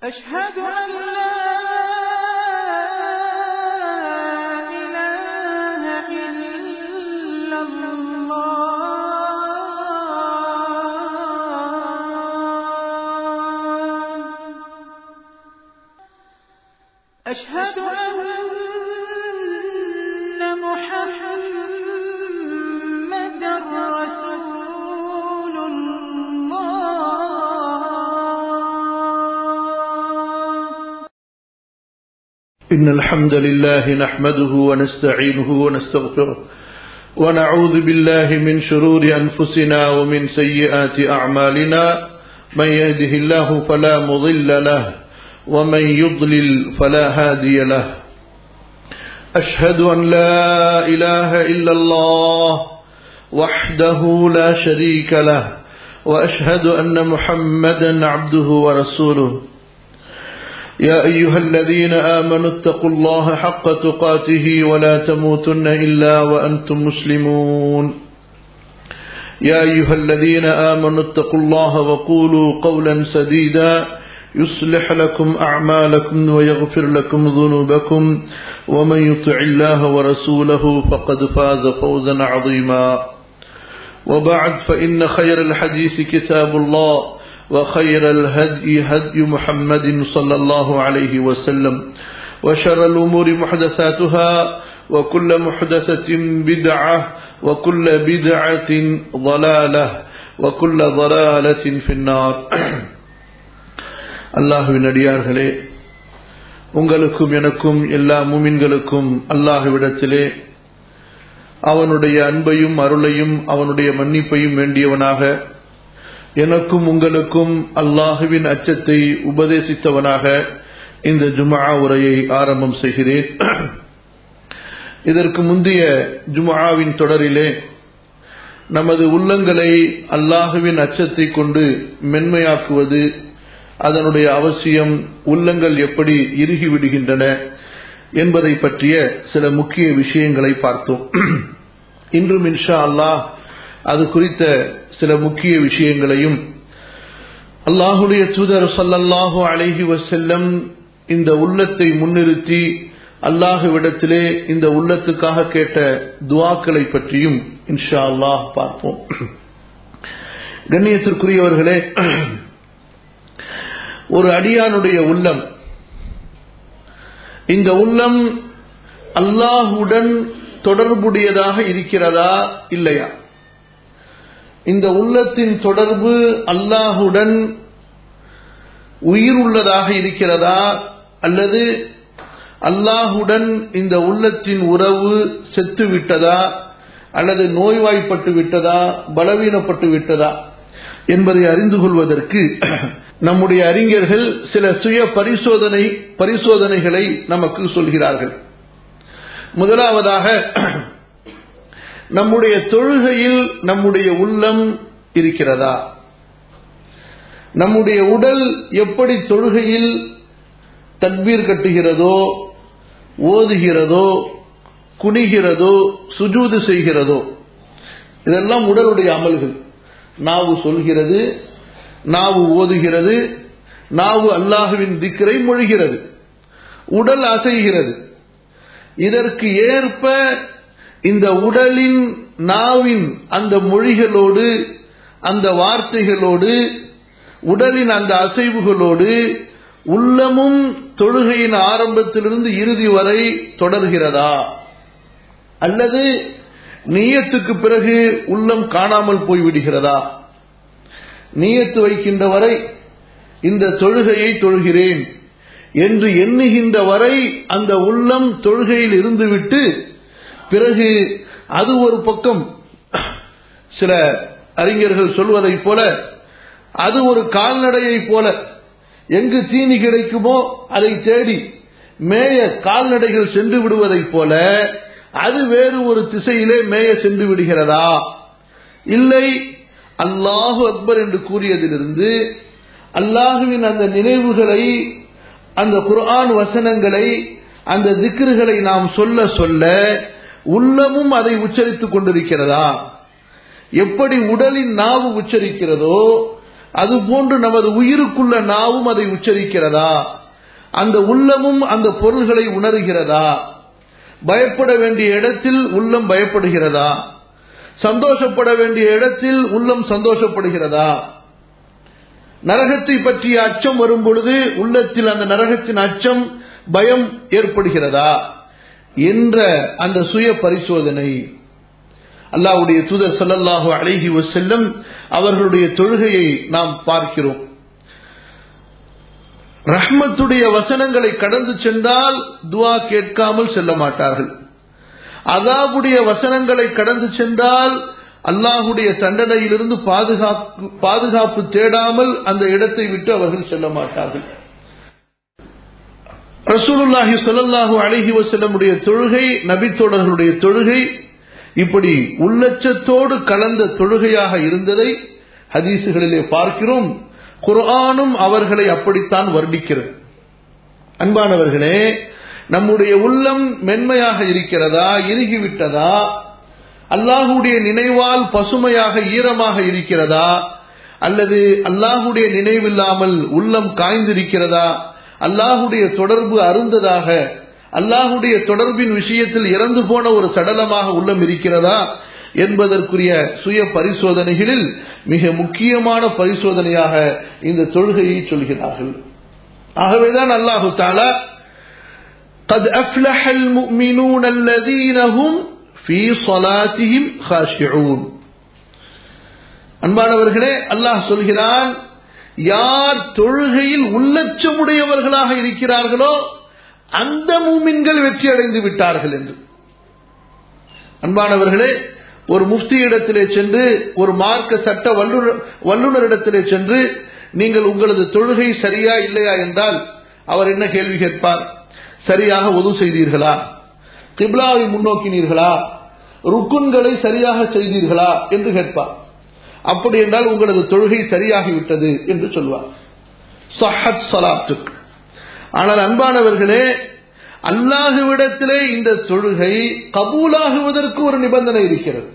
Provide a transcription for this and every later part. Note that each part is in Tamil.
أشهد أن لا إله إلا الله أشهد أن محمدا رسول الله إن الحمد لله نحمده ونستعينه ونستغفره ونعوذ بالله من شرور أنفسنا ومن سيئات أعمالنا من يهده الله فلا مضل له ومن يضلل فلا هادي له أشهد أن لا إله إلا الله وحده لا شريك له وأشهد أن محمدا عبده ورسوله يا أيها الذين آمنوا اتقوا الله حق تقاته ولا تموتن إلا وأنتم مسلمون يا أيها الذين آمنوا اتقوا الله وقولوا قولا سديدا يصلح لكم أعمالكم ويغفر لكم ذنوبكم ومن يطع الله ورسوله فقد فاز فوزا عظيما وبعد فإن خير الحديث كتاب الله وخير الهدي هدي محمد صلى الله عليه وسلم وشر الأمور محدثاتها وكل محدثة بدعة وكل بدعة ضلالة وكل ضلالة في النار அல்லாஹுவின் அடியார்களே உங்களுக்கும் எனக்கும் எல்லா முமின்களுக்கும் அல்லாஹுவிடத்திலே அவனுடைய அன்பையும் அருளையும் அவனுடைய மன்னிப்பையும் வேண்டியவனாக எனக்கும் உங்களுக்கும் அல்லாஹுவின் அச்சத்தை உபதேசித்தவனாக இந்த ஜுமா உரையை ஆரம்பம் செய்கிறேன் இதற்கு முந்தைய ஜுமாவின் தொடரிலே நமது உள்ளங்களை அல்லாஹுவின் அச்சத்தை கொண்டு மென்மையாக்குவது அதனுடைய அவசியம் உள்ளங்கள் எப்படி இறுகி விடுகின்றன என்பதை பற்றிய சில முக்கிய விஷயங்களை பார்த்தோம் இன்றும் இன்ஷா அல்லாஹ் அது குறித்த சில முக்கிய விஷயங்களையும் அல்லாஹுடைய தூதர் சல்லல்லாஹு அலைஹி வசல்லம் இந்த உள்ளத்தை முன்னிறுத்தி அல்லாஹுவிடத்திலே இந்த உள்ளத்துக்காக கேட்ட துவாக்களை பற்றியும் இன்ஷா அல்லாஹ் பார்ப்போம் கண்ணியத்திற்குரியவர்களே ஒரு அடியானுடைய உள்ளம் இந்த உள்ளம் அல்லாஹுடன் தொடர்புடையதாக இருக்கிறதா இல்லையா இந்த உள்ளத்தின் தொடர்பு அல்லாஹுடன் உயிர் உள்ளதாக இருக்கிறதா அல்லது அல்லாஹுடன் இந்த உள்ளத்தின் உறவு செத்து விட்டதா அல்லது நோய்வாய்ப்பட்டு விட்டதா பலவீனப்பட்டு விட்டதா என்பதை அறிந்து கொள்வதற்கு நம்முடைய அறிஞர்கள் சில சுய பரிசோதனை பரிசோதனைகளை நமக்கு சொல்கிறார்கள் முதலாவதாக நம்முடைய தொழுகையில் நம்முடைய உள்ளம் இருக்கிறதா நம்முடைய உடல் எப்படி தொழுகையில் தக்பீர் கட்டுகிறதோ ஓதுகிறதோ குனிகிறதோ சுஜூது செய்கிறதோ இதெல்லாம் உடலுடைய அமல்கள் நாவு சொல்கிறது நாவு ஓதுகிறது நாவு அல்லாஹுவின் திக்கரை மொழிகிறது உடல் அசைகிறது இதற்கு ஏற்ப இந்த உடலின் நாவின் அந்த மொழிகளோடு அந்த வார்த்தைகளோடு உடலின் அந்த அசைவுகளோடு உள்ளமும் தொழுகையின் ஆரம்பத்திலிருந்து இறுதி வரை தொடர்கிறதா அல்லது நீயத்துக்கு பிறகு உள்ளம் காணாமல் போய்விடுகிறதா நீயத்து வைக்கின்ற வரை இந்த தொழுகையை தொழுகிறேன் என்று எண்ணுகின்ற வரை அந்த உள்ளம் தொழுகையில் இருந்துவிட்டு பிறகு அது ஒரு பக்கம் சில அறிஞர்கள் சொல்வதைப் போல அது ஒரு கால்நடையைப் போல எங்கு தீனி கிடைக்குமோ அதை தேடி மேய கால்நடைகள் சென்று விடுவதைப் போல அது வேறு ஒரு திசையிலே மேய சென்று விடுகிறதா இல்லை அல்லாஹு அக்பர் என்று கூறியதிலிருந்து அல்லாஹுவின் அந்த நினைவுகளை அந்த குர்ஆன் வசனங்களை அந்த திக்ருகளை நாம் சொல்ல சொல்ல உள்ளமும் அதை உச்சரித்துக் கொண்டிருக்கிறதா எப்படி உடலின் நாவு உச்சரிக்கிறதோ அதுபோன்று நமது உயிருக்குள்ள நாவும் அதை உச்சரிக்கிறதா அந்த உள்ளமும் அந்த பொருள்களை உணர்கிறதா பயப்பட வேண்டிய இடத்தில் உள்ளம் பயப்படுகிறதா சந்தோஷப்பட வேண்டிய இடத்தில் உள்ளம் சந்தோஷப்படுகிறதா நரகத்தை பற்றிய அச்சம் வரும் பொழுது உள்ளத்தில் அந்த நரகத்தின் அச்சம் பயம் ஏற்படுகிறதா என்ற அந்த சுய பரிசோதனை அல்லாவுடைய தூதர் ஸல்லல்லாஹு அலைஹி வஸல்லம் அவர்களுடைய தொழுகையை நாம் பார்க்கிறோம் ரஹ்மத்துடைய வசனங்களை கடந்து சென்றால் துவா கேட்காமல் செல்ல மாட்டார்கள் அதாபுடைய வசனங்களை கடந்து சென்றால் அல்லாஹுடைய தண்டனையிலிருந்து பாதுகாப்பு பாதுகாப்பு தேடாமல் அந்த இடத்தை விட்டு அவர்கள் செல்ல மாட்டார்கள் ரசூலுல்லாஹி ஸல்லல்லாஹு அலைஹி வஸல்லமுடைய தொழுகை நபித்தோழர்களுடைய தொழுகை இப்படி உள்ளச்சத்தோடு கலந்த தொழுகையாக இருந்ததை ஹதீசுகளிலே பார்க்கிறோம் குர்ஆனும் அவர்களை அப்படித்தான் வர்ணிக்கிறது அன்பானவர்களே நம்முடைய உள்ளம் மென்மையாக இருக்கிறதா இறுகிவிட்டதா அல்லாஹுடைய நினைவால் பசுமையாக ஈரமாக இருக்கிறதா அல்லது அல்லாஹுடைய நினைவில்லாமல் உள்ளம் காய்ந்திருக்கிறதா அல்லாஹுடைய தொடர்பு அருந்ததாக அல்லாஹுடைய தொடர்பின் விஷயத்தில் இறந்து போன ஒரு சடலமாக உள்ளம் இருக்கிறதா என்பதற்குரிய சுய பரிசோதனைகளில் மிக முக்கியமான பரிசோதனையாக இந்த தொழுகையை சொல்கிறார்கள் ஆகவேதான் அல்லாஹு தாலா قد أفلح المؤمنون الذين هم في صلاتهم خاشعون அன்பானவர்களே அல்லாஹ் சொல்கிறான் யார் தொழுகையில் உள்ளச்சமுடையவர்களாக இருக்கிறார்களோ அந்த மூமின்கள் வெற்றி அடைந்து விட்டார்கள் என்று அன்பானவர்களே ஒரு முஃப்தி இடத்திலே சென்று ஒரு மார்க்க சட்ட வல்லுநர் வல்லுநரிடத்திலே சென்று நீங்கள் உங்களது தொழுகை சரியா இல்லையா என்றால் அவர் என்ன கேள்வி கேட்பார் சரியாக ஒது செய்தீர்களா கிப்லாவை முன்னோக்கினீர்களா ருக்குன்களை சரியாக செய்தீர்களா என்று கேட்பார் அப்படி என்றால் உங்களது தொழுகை சரியாகிவிட்டது என்று சொல்வார் சஹத் சலாத்துக் ஆனால் அன்பானவர்களே அல்லாஹுவிடத்திலே இந்த தொழுகை கபூலாகுவதற்கு ஒரு நிபந்தனை இருக்கிறது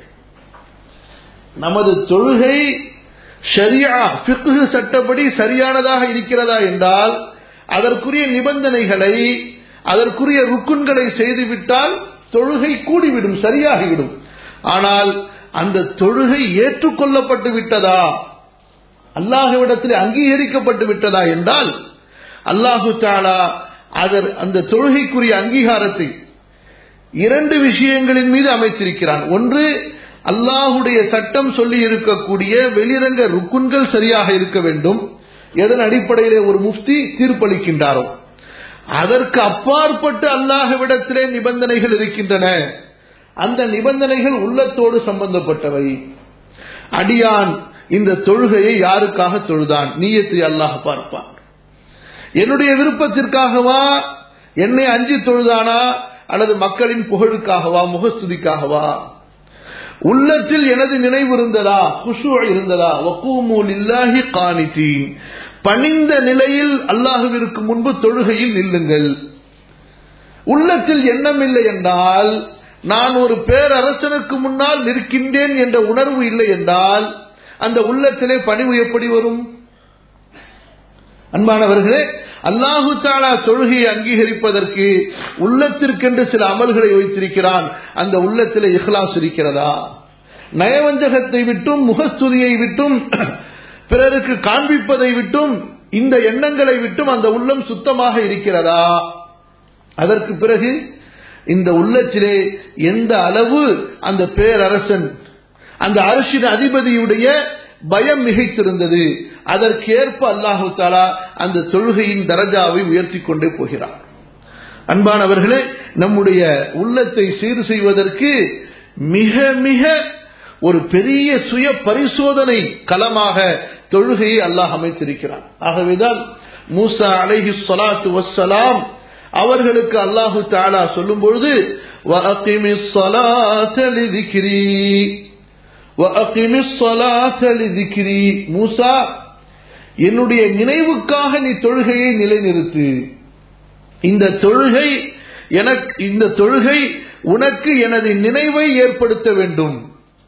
நமது தொழுகை ஷரியா பிக்கு சட்டப்படி சரியானதாக இருக்கிறதா என்றால் அதற்குரிய நிபந்தனைகளை அதற்குரிய ருக்குன்களை செய்துவிட்டால் தொழுகை கூடிவிடும் சரியாகிவிடும் ஆனால் அந்த தொழுகை ஏற்றுக்கொள்ளப்பட்டு விட்டதா அல்லாஹுவிடத்தில் அங்கீகரிக்கப்பட்டு விட்டதா என்றால் அல்லாஹு தாலா அதர் அந்த தொழுகைக்குரிய அங்கீகாரத்தை இரண்டு விஷயங்களின் மீது அமைத்திருக்கிறான் ஒன்று அல்லாஹுடைய சட்டம் சொல்லி இருக்கக்கூடிய வெளிரங்க ருக்குன்கள் சரியாக இருக்க வேண்டும் எதன் அடிப்படையிலே ஒரு முஃப்தி தீர்ப்பளிக்கின்றாரோ அதற்கு அப்பாற்பட்டு அல்லாஹ்விடத்திலே நிபந்தனைகள் இருக்கின்றன அந்த நிபந்தனைகள் உள்ளத்தோடு சம்பந்தப்பட்டவை அடியான் இந்த தொழுகையை யாருக்காக தொழுதான் நீயத்தை அல்லாஹ் பார்ப்பான் என்னுடைய விருப்பத்திற்காகவா என்னை அஞ்சி தொழுதானா அல்லது மக்களின் புகழுக்காகவா முகஸ்துதிக்காகவா உள்ளத்தில் எனது நினைவு இருந்ததா குஷு இருந்ததா வக்கூமூல் இல்லாஹி காணித்தீன் பணிந்த நிலையில் அல்லாஹுவிற்கு முன்பு தொழுகையில் நில்லுங்கள் உள்ளத்தில் எண்ணம் இல்லை என்றால் நான் ஒரு பேரரசனுக்கு முன்னால் நிற்கின்றேன் என்ற உணர்வு இல்லை என்றால் அந்த உள்ளத்திலே பணிவு எப்படி வரும் அன்பானவர்களே அல்லாஹு தாலா தொழுகையை அங்கீகரிப்பதற்கு உள்ளத்திற்கென்று சில அமல்களை வைத்திருக்கிறான் அந்த உள்ளத்தில் இஹ்லாஸ் இருக்கிறதா நயவஞ்சகத்தை விட்டும் முகஸ்துதியை விட்டும் பிறருக்கு காண்பிப்பதை விட்டும் இந்த எண்ணங்களை விட்டும் அந்த உள்ளம் சுத்தமாக இருக்கிறதா அதற்கு பிறகு இந்த உள்ளத்திலே எந்த அளவு அந்த பேரரசன் அந்த அரசின் அதிபதியுடைய பயம் மிகைத்திருந்தது அதற்கேற்ப அல்லாஹு தாலா அந்த தொழுகையின் தரஜாவை உயர்த்தி கொண்டே போகிறார் அன்பானவர்களே நம்முடைய உள்ளத்தை சீர் செய்வதற்கு மிக மிக ஒரு பெரிய சுய பரிசோதனை களமாக தொழுகையை அல்லாஹ் அமைத்திருக்கிறார் ஆகவேதான் மூசா அலைஹி ஸலாத்து வஸ்ஸலாம் அவர்களுக்கு அல்லாஹு தாலா சொல்லும் பொழுது மூசா என்னுடைய நினைவுக்காக நீ தொழுகையை நிலைநிறுத்து இந்த தொழுகை எனக்கு இந்த தொழுகை உனக்கு எனது நினைவை ஏற்படுத்த வேண்டும்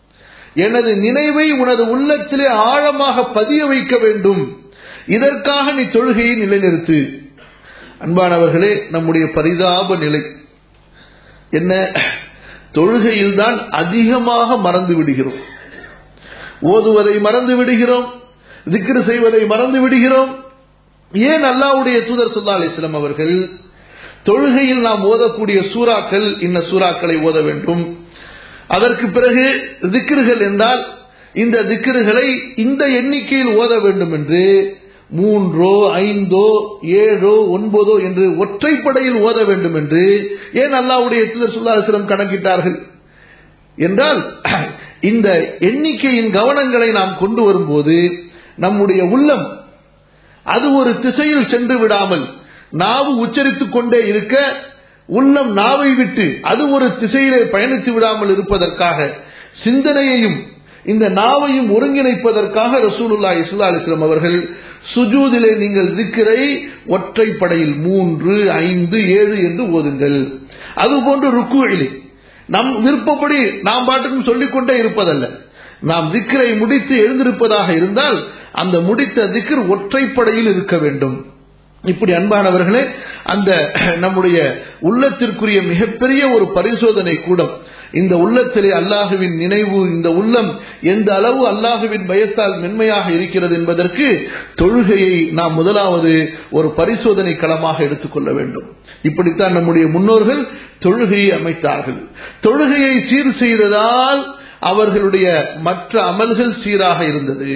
எனது நினைவை உனது உள்ளத்திலே ஆழமாக பதிய வைக்க வேண்டும் இதற்காக நீ தொழுகையை நிலைநிறுத்து அன்பானவர்களே நம்முடைய பரிதாப நிலை என்ன தொழுகையில்தான் அதிகமாக மறந்து விடுகிறோம் ஓதுவதை மறந்து விடுகிறோம் திக்ரு செய்வதை மறந்து விடுகிறோம் ஏன் அல்லாவுடைய தூதர் சுல்லா அலிஸ்லாம் அவர்கள் தொழுகையில் நாம் ஓதக்கூடிய சூறாக்கள் இன்ன சூறாக்களை ஓத வேண்டும் அதற்கு பிறகு திக்ருகள் என்றால் இந்த திக்ருகளை இந்த எண்ணிக்கையில் ஓத வேண்டும் என்று மூன்றோ ஐந்தோ ஏழோ ஒன்பதோ என்று ஒற்றைப்படையில் ஓத வேண்டும் என்று ஏன் அல்லாவுடைய தூதர் சுல்லா அலிஸ்லாம் கணக்கிட்டார்கள் என்றால் இந்த எண்ணிக்கையின் கவனங்களை நாம் கொண்டு வரும்போது நம்முடைய உள்ளம் அது ஒரு திசையில் சென்று விடாமல் நாவு உச்சரித்துக் கொண்டே இருக்க உள்ளம் நாவை விட்டு அது ஒரு திசையிலே பயணித்து விடாமல் இருப்பதற்காக சிந்தனையையும் இந்த நாவையும் ஒருங்கிணைப்பதற்காக ரசூலுல்லா இஸ்லா அலிஸ்லாம் அவர்கள் சுஜூதிலே நீங்கள் திக்கரை ஒற்றைப்படையில் மூன்று ஐந்து ஏழு என்று ஓதுங்கள் அதுபோன்று ருக்குவிலே நம் விருப்பப்படி நாம் பாட்டுக்கும் சொல்லிக்கொண்டே இருப்பதல்ல நாம் திக்கரை முடித்து எழுந்திருப்பதாக இருந்தால் அந்த முடித்த திக்கர் ஒற்றைப்படையில் இருக்க வேண்டும் இப்படி அன்பானவர்களே அந்த நம்முடைய உள்ளத்திற்குரிய மிகப்பெரிய ஒரு பரிசோதனை கூடம் இந்த உள்ளத்திலே அல்லாஹுவின் நினைவு இந்த உள்ளம் எந்த அளவு அல்லாஹுவின் பயத்தால் மென்மையாக இருக்கிறது என்பதற்கு தொழுகையை நாம் முதலாவது ஒரு பரிசோதனை களமாக எடுத்துக்கொள்ள வேண்டும் இப்படித்தான் நம்முடைய முன்னோர்கள் தொழுகையை அமைத்தார்கள் தொழுகையை சீர் செய்ததால் அவர்களுடைய மற்ற அமல்கள் சீராக இருந்தது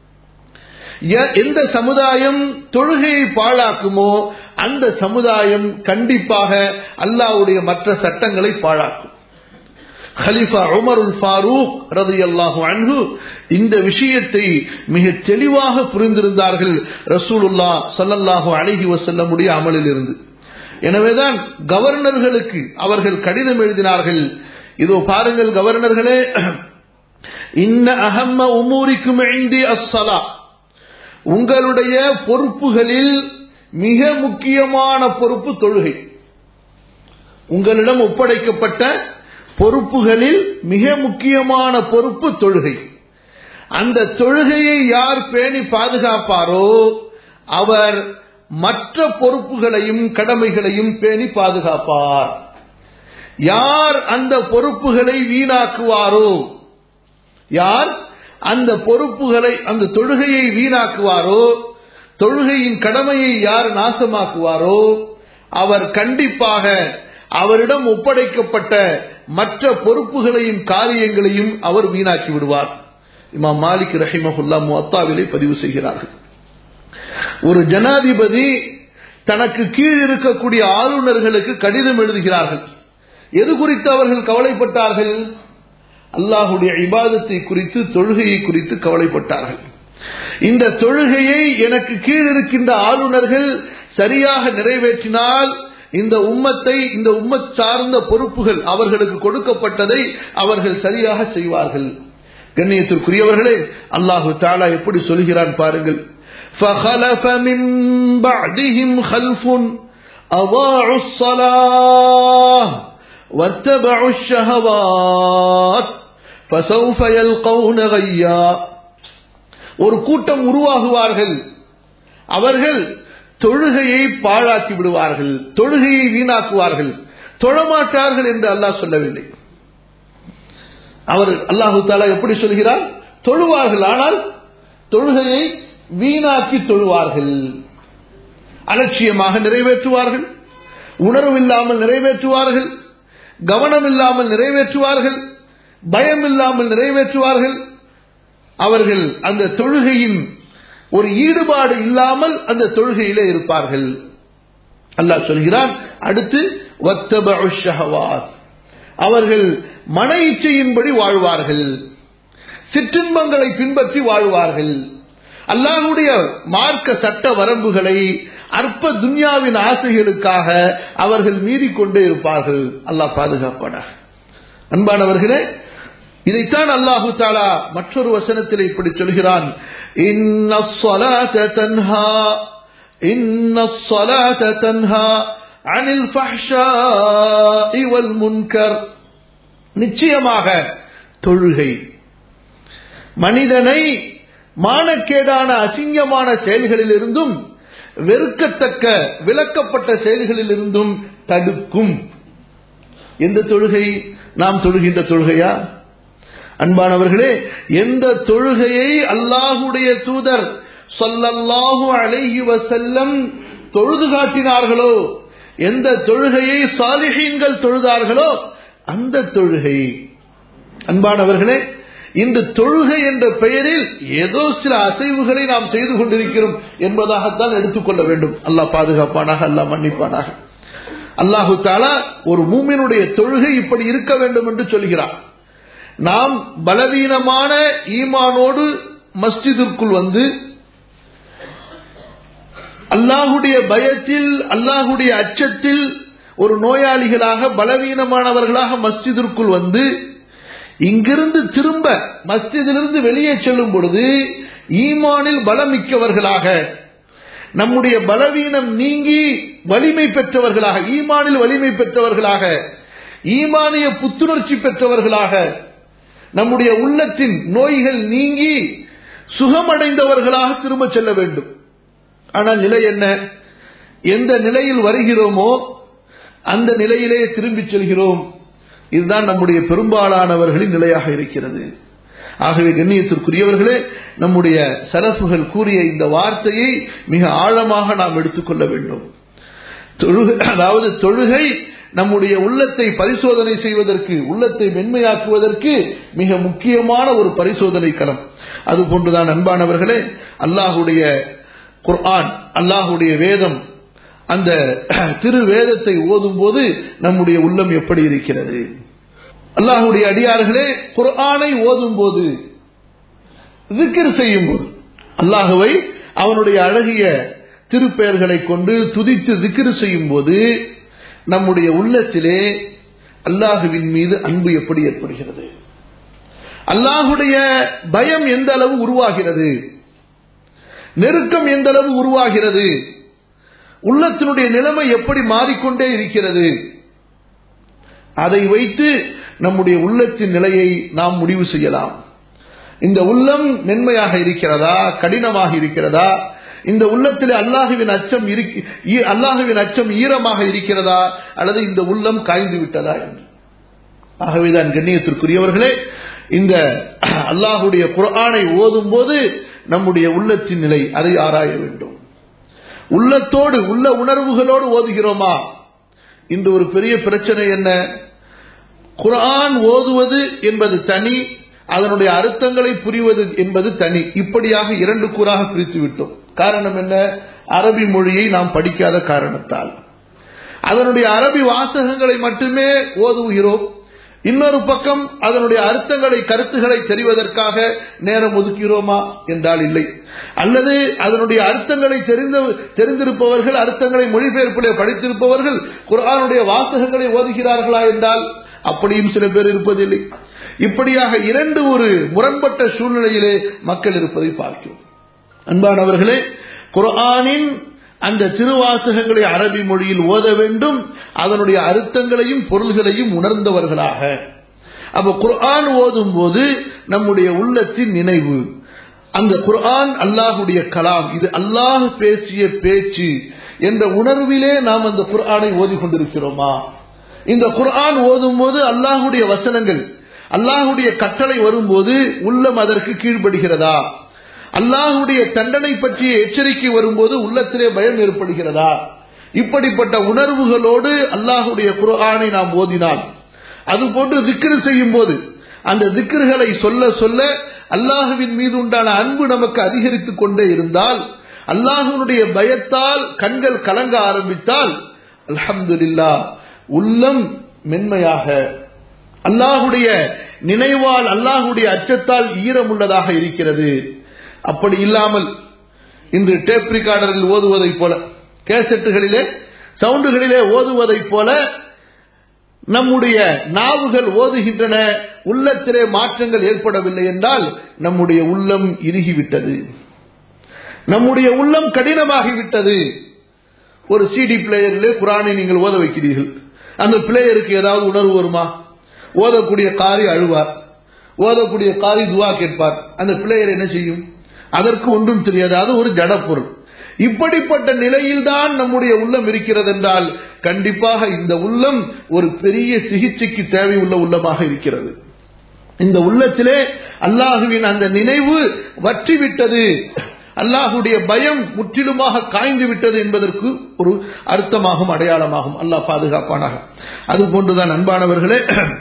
எந்த சமுதாயம் தொழுகையை பாழாக்குமோ அந்த சமுதாயம் கண்டிப்பாக அல்லாவுடைய மற்ற சட்டங்களை பாழாக்கும் ஹலிஃபா உமருல் ஃபாரூக் ரதி அல்லாஹு அன்ஹு இந்த விஷயத்தை மிக தெளிவாக புரிந்திருந்தார்கள் ரசூலுல்லா சல்லல்லாஹு அழகி வசல்லமுடைய அமலில் இருந்து எனவேதான் கவர்னர்களுக்கு அவர்கள் கடிதம் எழுதினார்கள் இதோ பாருங்கள் கவர்னர்களே இன்ன அகம்ம உமூரிக்கும் ஐந்தி அஸ்ஸலா உங்களுடைய பொறுப்புகளில் மிக முக்கியமான பொறுப்பு தொழுகை உங்களிடம் ஒப்படைக்கப்பட்ட பொறுப்புகளில் மிக முக்கியமான பொறுப்பு தொழுகை அந்த தொழுகையை யார் பேணி பாதுகாப்பாரோ அவர் மற்ற பொறுப்புகளையும் கடமைகளையும் பேணி பாதுகாப்பார் யார் அந்த பொறுப்புகளை வீணாக்குவாரோ யார் அந்த பொறுப்புகளை அந்த தொழுகையை வீணாக்குவாரோ தொழுகையின் கடமையை யார் நாசமாக்குவாரோ அவர் கண்டிப்பாக அவரிடம் ஒப்படைக்கப்பட்ட மற்ற பொறுப்புகளையும் காரியங்களையும் அவர் வீணாக்கி விடுவார் இமாம் மாலிக் ரஹிமஹுல்லா முத்தாவிலே பதிவு செய்கிறார்கள் ஒரு ஜனாதிபதி தனக்கு கீழ் இருக்கக்கூடிய ஆளுநர்களுக்கு கடிதம் எழுதுகிறார்கள் எது குறித்து அவர்கள் கவலைப்பட்டார்கள் அல்லாஹுடைய இபாதத்தை குறித்து தொழுகையை குறித்து கவலைப்பட்டார்கள் இந்த தொழுகையை எனக்கு கீழ் இருக்கின்ற ஆளுநர்கள் சரியாக நிறைவேற்றினால் இந்த உம்மத்தை இந்த உம்மத் சார்ந்த பொறுப்புகள் அவர்களுக்கு கொடுக்கப்பட்டதை அவர்கள் சரியாக செய்வார்கள் கண்ணியத்திற்குரியவர்களே அல்லாஹு தாலா எப்படி சொல்கிறான் பாருங்கள் فخلف من بعدهم خلف أضاعوا الصلاة واتبعوا الشهوات فسوف يلقون غيا ஒரு கூட்டம் உருவாகுவார்கள் அவர்கள் தொழுகையை பாழாக்கி விடுவார்கள் தொழுகையை வீணாக்குவார்கள் தொழமாட்டார்கள் என்று அல்லாஹ் சொல்லவில்லை அவர் அல்லாஹு தாலா எப்படி சொல்கிறார் தொழுவார்கள் ஆனால் தொழுகையை வீணாக்கி தொழுவார்கள் அலட்சியமாக நிறைவேற்றுவார்கள் உணர்வு இல்லாமல் நிறைவேற்றுவார்கள் கவனம் இல்லாமல் நிறைவேற்றுவார்கள் பயம் இல்லாமல் நிறைவேற்றுவார்கள் அவர்கள் அந்த தொழுகையின் ஒரு ஈடுபாடு இல்லாமல் அந்த தொழுகையிலே இருப்பார்கள் அல்லாஹ் சொல்கிறான் அடுத்து அவர்கள் மன இச்சையின்படி வாழ்வார்கள் சிற்றின்பங்களை பின்பற்றி வாழ்வார்கள் அல்லாஹுடைய மார்க்க சட்ட வரம்புகளை அற்ப துன்யாவின் ஆசைகளுக்காக அவர்கள் மீறிக்கொண்டே இருப்பார்கள் அல்லாஹ் பாதுகாப்பானாக அன்பானவர்களே இதைத்தான் அல்லாஹு தாலா மற்றொரு வசனத்தில் இப்படி சொல்கிறான் அனில் முன்கர் நிச்சயமாக தொழுகை மனிதனை மானக்கேடான அசிங்கமான செயல்களிலிருந்தும் வெறுக்கத்தக்க விலக்கப்பட்ட செயல்களிலிருந்தும் தடுக்கும் எந்த தொழுகை நாம் தொழுகின்ற தொழுகையா அன்பானவர்களே எந்த தொழுகையை அல்லாஹுடைய தூதர் சொல்லல்லாஹு அலைஹி வசல்லம் தொழுது காட்டினார்களோ எந்த தொழுகையை சாலிஹீன்கள் தொழுதார்களோ அந்த தொழுகை அன்பானவர்களே இந்த தொழுகை என்ற பெயரில் ஏதோ சில அசைவுகளை நாம் செய்து கொண்டிருக்கிறோம் என்பதாகத்தான் எடுத்துக்கொள்ள வேண்டும் அல்லாஹ் பாதுகாப்பானாக அல்லாஹ் மன்னிப்பானாக அல்லாஹு தாலா ஒரு மூமினுடைய தொழுகை இப்படி இருக்க வேண்டும் என்று சொல்கிறார் நாம் பலவீனமான ஈமானோடு மஸ்ஜிதிற்குள் வந்து அல்லாஹுடைய பயத்தில் அல்லாஹுடைய அச்சத்தில் ஒரு நோயாளிகளாக பலவீனமானவர்களாக மஸ்ஜிதிற்குள் வந்து இங்கிருந்து திரும்ப மஸ்ஜிதிலிருந்து வெளியே செல்லும் பொழுது ஈமானில் பலமிக்கவர்களாக நம்முடைய பலவீனம் நீங்கி வலிமை பெற்றவர்களாக ஈமானில் வலிமை பெற்றவர்களாக ஈமானிய புத்துணர்ச்சி பெற்றவர்களாக நம்முடைய உள்ளத்தின் நோய்கள் நீங்கி சுகமடைந்தவர்களாக திரும்ப செல்ல வேண்டும் ஆனால் நிலை என்ன எந்த நிலையில் வருகிறோமோ அந்த நிலையிலே திரும்பி செல்கிறோம் இதுதான் நம்முடைய பெரும்பாலானவர்களின் நிலையாக இருக்கிறது ஆகவே கண்ணியத்திற்குரியவர்களே நம்முடைய சரப்புகள் கூறிய இந்த வார்த்தையை மிக ஆழமாக நாம் எடுத்துக்கொள்ள வேண்டும் தொழுகை அதாவது தொழுகை நம்முடைய உள்ளத்தை பரிசோதனை செய்வதற்கு உள்ளத்தை மென்மையாக்குவதற்கு மிக முக்கியமான ஒரு பரிசோதனை களம் அது போன்றுதான் அன்பானவர்களே அல்லாஹுடைய குர்ஆன் அல்லாஹுடைய வேதம் அந்த திரு வேதத்தை ஓதும் போது நம்முடைய உள்ளம் எப்படி இருக்கிறது அல்லாஹுடைய அடியார்களே குர்ஆனை ஓதும் போது திக்கிர் செய்யும் போது அல்லாஹுவை அவனுடைய அழகிய திருப்பெயர்களை கொண்டு துதித்து திக்கிர் செய்யும் போது நம்முடைய உள்ளத்திலே அல்லாஹுவின் மீது அன்பு எப்படி ஏற்படுகிறது அல்லாஹுடைய பயம் எந்த அளவு உருவாகிறது நெருக்கம் எந்த அளவு உருவாகிறது உள்ளத்தினுடைய நிலைமை எப்படி மாறிக்கொண்டே இருக்கிறது அதை வைத்து நம்முடைய உள்ளத்தின் நிலையை நாம் முடிவு செய்யலாம் இந்த உள்ளம் மென்மையாக இருக்கிறதா கடினமாக இருக்கிறதா இந்த உள்ளத்தில் அல்லாஹுவின் அச்சம் அல்லாஹுவின் அச்சம் ஈரமாக இருக்கிறதா அல்லது இந்த உள்ளம் காய்ந்து விட்டதா என்று ஆகவேதான் கண்ணியத்திற்குரியவர்களே இந்த அல்லாஹுடைய குரானை ஓதும் போது நம்முடைய உள்ளத்தின் நிலை அதை ஆராய வேண்டும் உள்ளத்தோடு உள்ள உணர்வுகளோடு ஓதுகிறோமா இந்த ஒரு பெரிய பிரச்சனை என்ன குரான் ஓதுவது என்பது தனி அதனுடைய அர்த்தங்களை புரிவது என்பது தனி இப்படியாக இரண்டு கூறாக பிரித்து விட்டோம் காரணம் என்ன அரபி மொழியை நாம் படிக்காத காரணத்தால் அதனுடைய அரபி வாசகங்களை மட்டுமே ஓதுகிறோம் இன்னொரு பக்கம் அதனுடைய அர்த்தங்களை கருத்துக்களை தெரிவதற்காக நேரம் ஒதுக்கிறோமா என்றால் இல்லை அல்லது அதனுடைய அர்த்தங்களை தெரிந்த தெரிந்திருப்பவர்கள் அர்த்தங்களை மொழிபெயர்ப்பிலே படித்திருப்பவர்கள் குரானுடைய வாசகங்களை ஓதுகிறார்களா என்றால் அப்படியும் சில பேர் இருப்பதில்லை இப்படியாக இரண்டு ஒரு முரண்பட்ட சூழ்நிலையிலே மக்கள் இருப்பதை பார்க்கிறோம் அன்பானவர்களே குரானின் அந்த திருவாசகங்களை அரபி மொழியில் ஓத வேண்டும் அதனுடைய அர்த்தங்களையும் பொருள்களையும் உணர்ந்தவர்களாக அப்ப குர்ஆன் ஓதும் போது நம்முடைய உள்ளத்தின் நினைவு அந்த குர்ஆன் அல்லாஹுடைய கலாம் இது அல்லாஹ் பேசிய பேச்சு என்ற உணர்விலே நாம் அந்த குர்ஆனை ஓதிக்கொண்டிருக்கிறோமா இந்த குர்ஆன் ஓதும் போது அல்லாஹுடைய வசனங்கள் அல்லாஹுடைய கட்டளை வரும்போது உள்ளம் அதற்கு கீழ்ப்படுகிறதா அல்லாஹுடைய தண்டனை பற்றிய எச்சரிக்கை வரும்போது உள்ளத்திலே பயம் ஏற்படுகிறதா இப்படிப்பட்ட உணர்வுகளோடு அல்லாஹுடைய குர்ஆனை நாம் ஓதினால் அதுபோன்று திக்ரு செய்யும் போது அந்த திக்ருகளை சொல்ல சொல்ல அல்லாஹுவின் மீது உண்டான அன்பு நமக்கு அதிகரித்துக் கொண்டே இருந்தால் அல்லாஹுனுடைய பயத்தால் கண்கள் கலங்க ஆரம்பித்தால் அல்ஹம்துலில்லா உள்ளம் மென்மையாக அல்லாஹுடைய நினைவால் அல்லாஹுடைய அச்சத்தால் ஈரமுள்ளதாக இருக்கிறது அப்படி இல்லாமல் இன்று டேப் ரிகார்டரில் ஓதுவதைப் போல கேசட்டுகளிலே சவுண்டுகளிலே ஓதுவதைப் போல நம்முடைய நாவுகள் ஓதுகின்றன உள்ளத்திலே மாற்றங்கள் ஏற்படவில்லை என்றால் நம்முடைய உள்ளம் இறுகிவிட்டது நம்முடைய உள்ளம் கடினமாகிவிட்டது ஒரு சிடி பிளேயரிலே குரானை நீங்கள் ஓத வைக்கிறீர்கள் அந்த பிளேயருக்கு ஏதாவது உணர்வு வருமா ஓதக்கூடிய காரி அழுவார் ஓதக்கூடிய காரி துவா கேட்பார் அந்த பிளேயர் என்ன செய்யும் அதற்கு ஒன்றும் தெரியாது அது ஒரு ஜடப்பொருள் இப்படிப்பட்ட நிலையில்தான் நம்முடைய உள்ளம் இருக்கிறது என்றால் கண்டிப்பாக இந்த உள்ளம் ஒரு பெரிய சிகிச்சைக்கு தேவையுள்ள உள்ளமாக இருக்கிறது இந்த உள்ளத்திலே அல்லாஹுவின் அந்த நினைவு வற்றிவிட்டது அல்லாஹுடைய பயம் முற்றிலுமாக காய்ந்து விட்டது என்பதற்கு ஒரு அர்த்தமாகும் அடையாளமாகும் அல்லாஹ் பாதுகாப்பானாக அது போன்றுதான் அன்பானவர்களே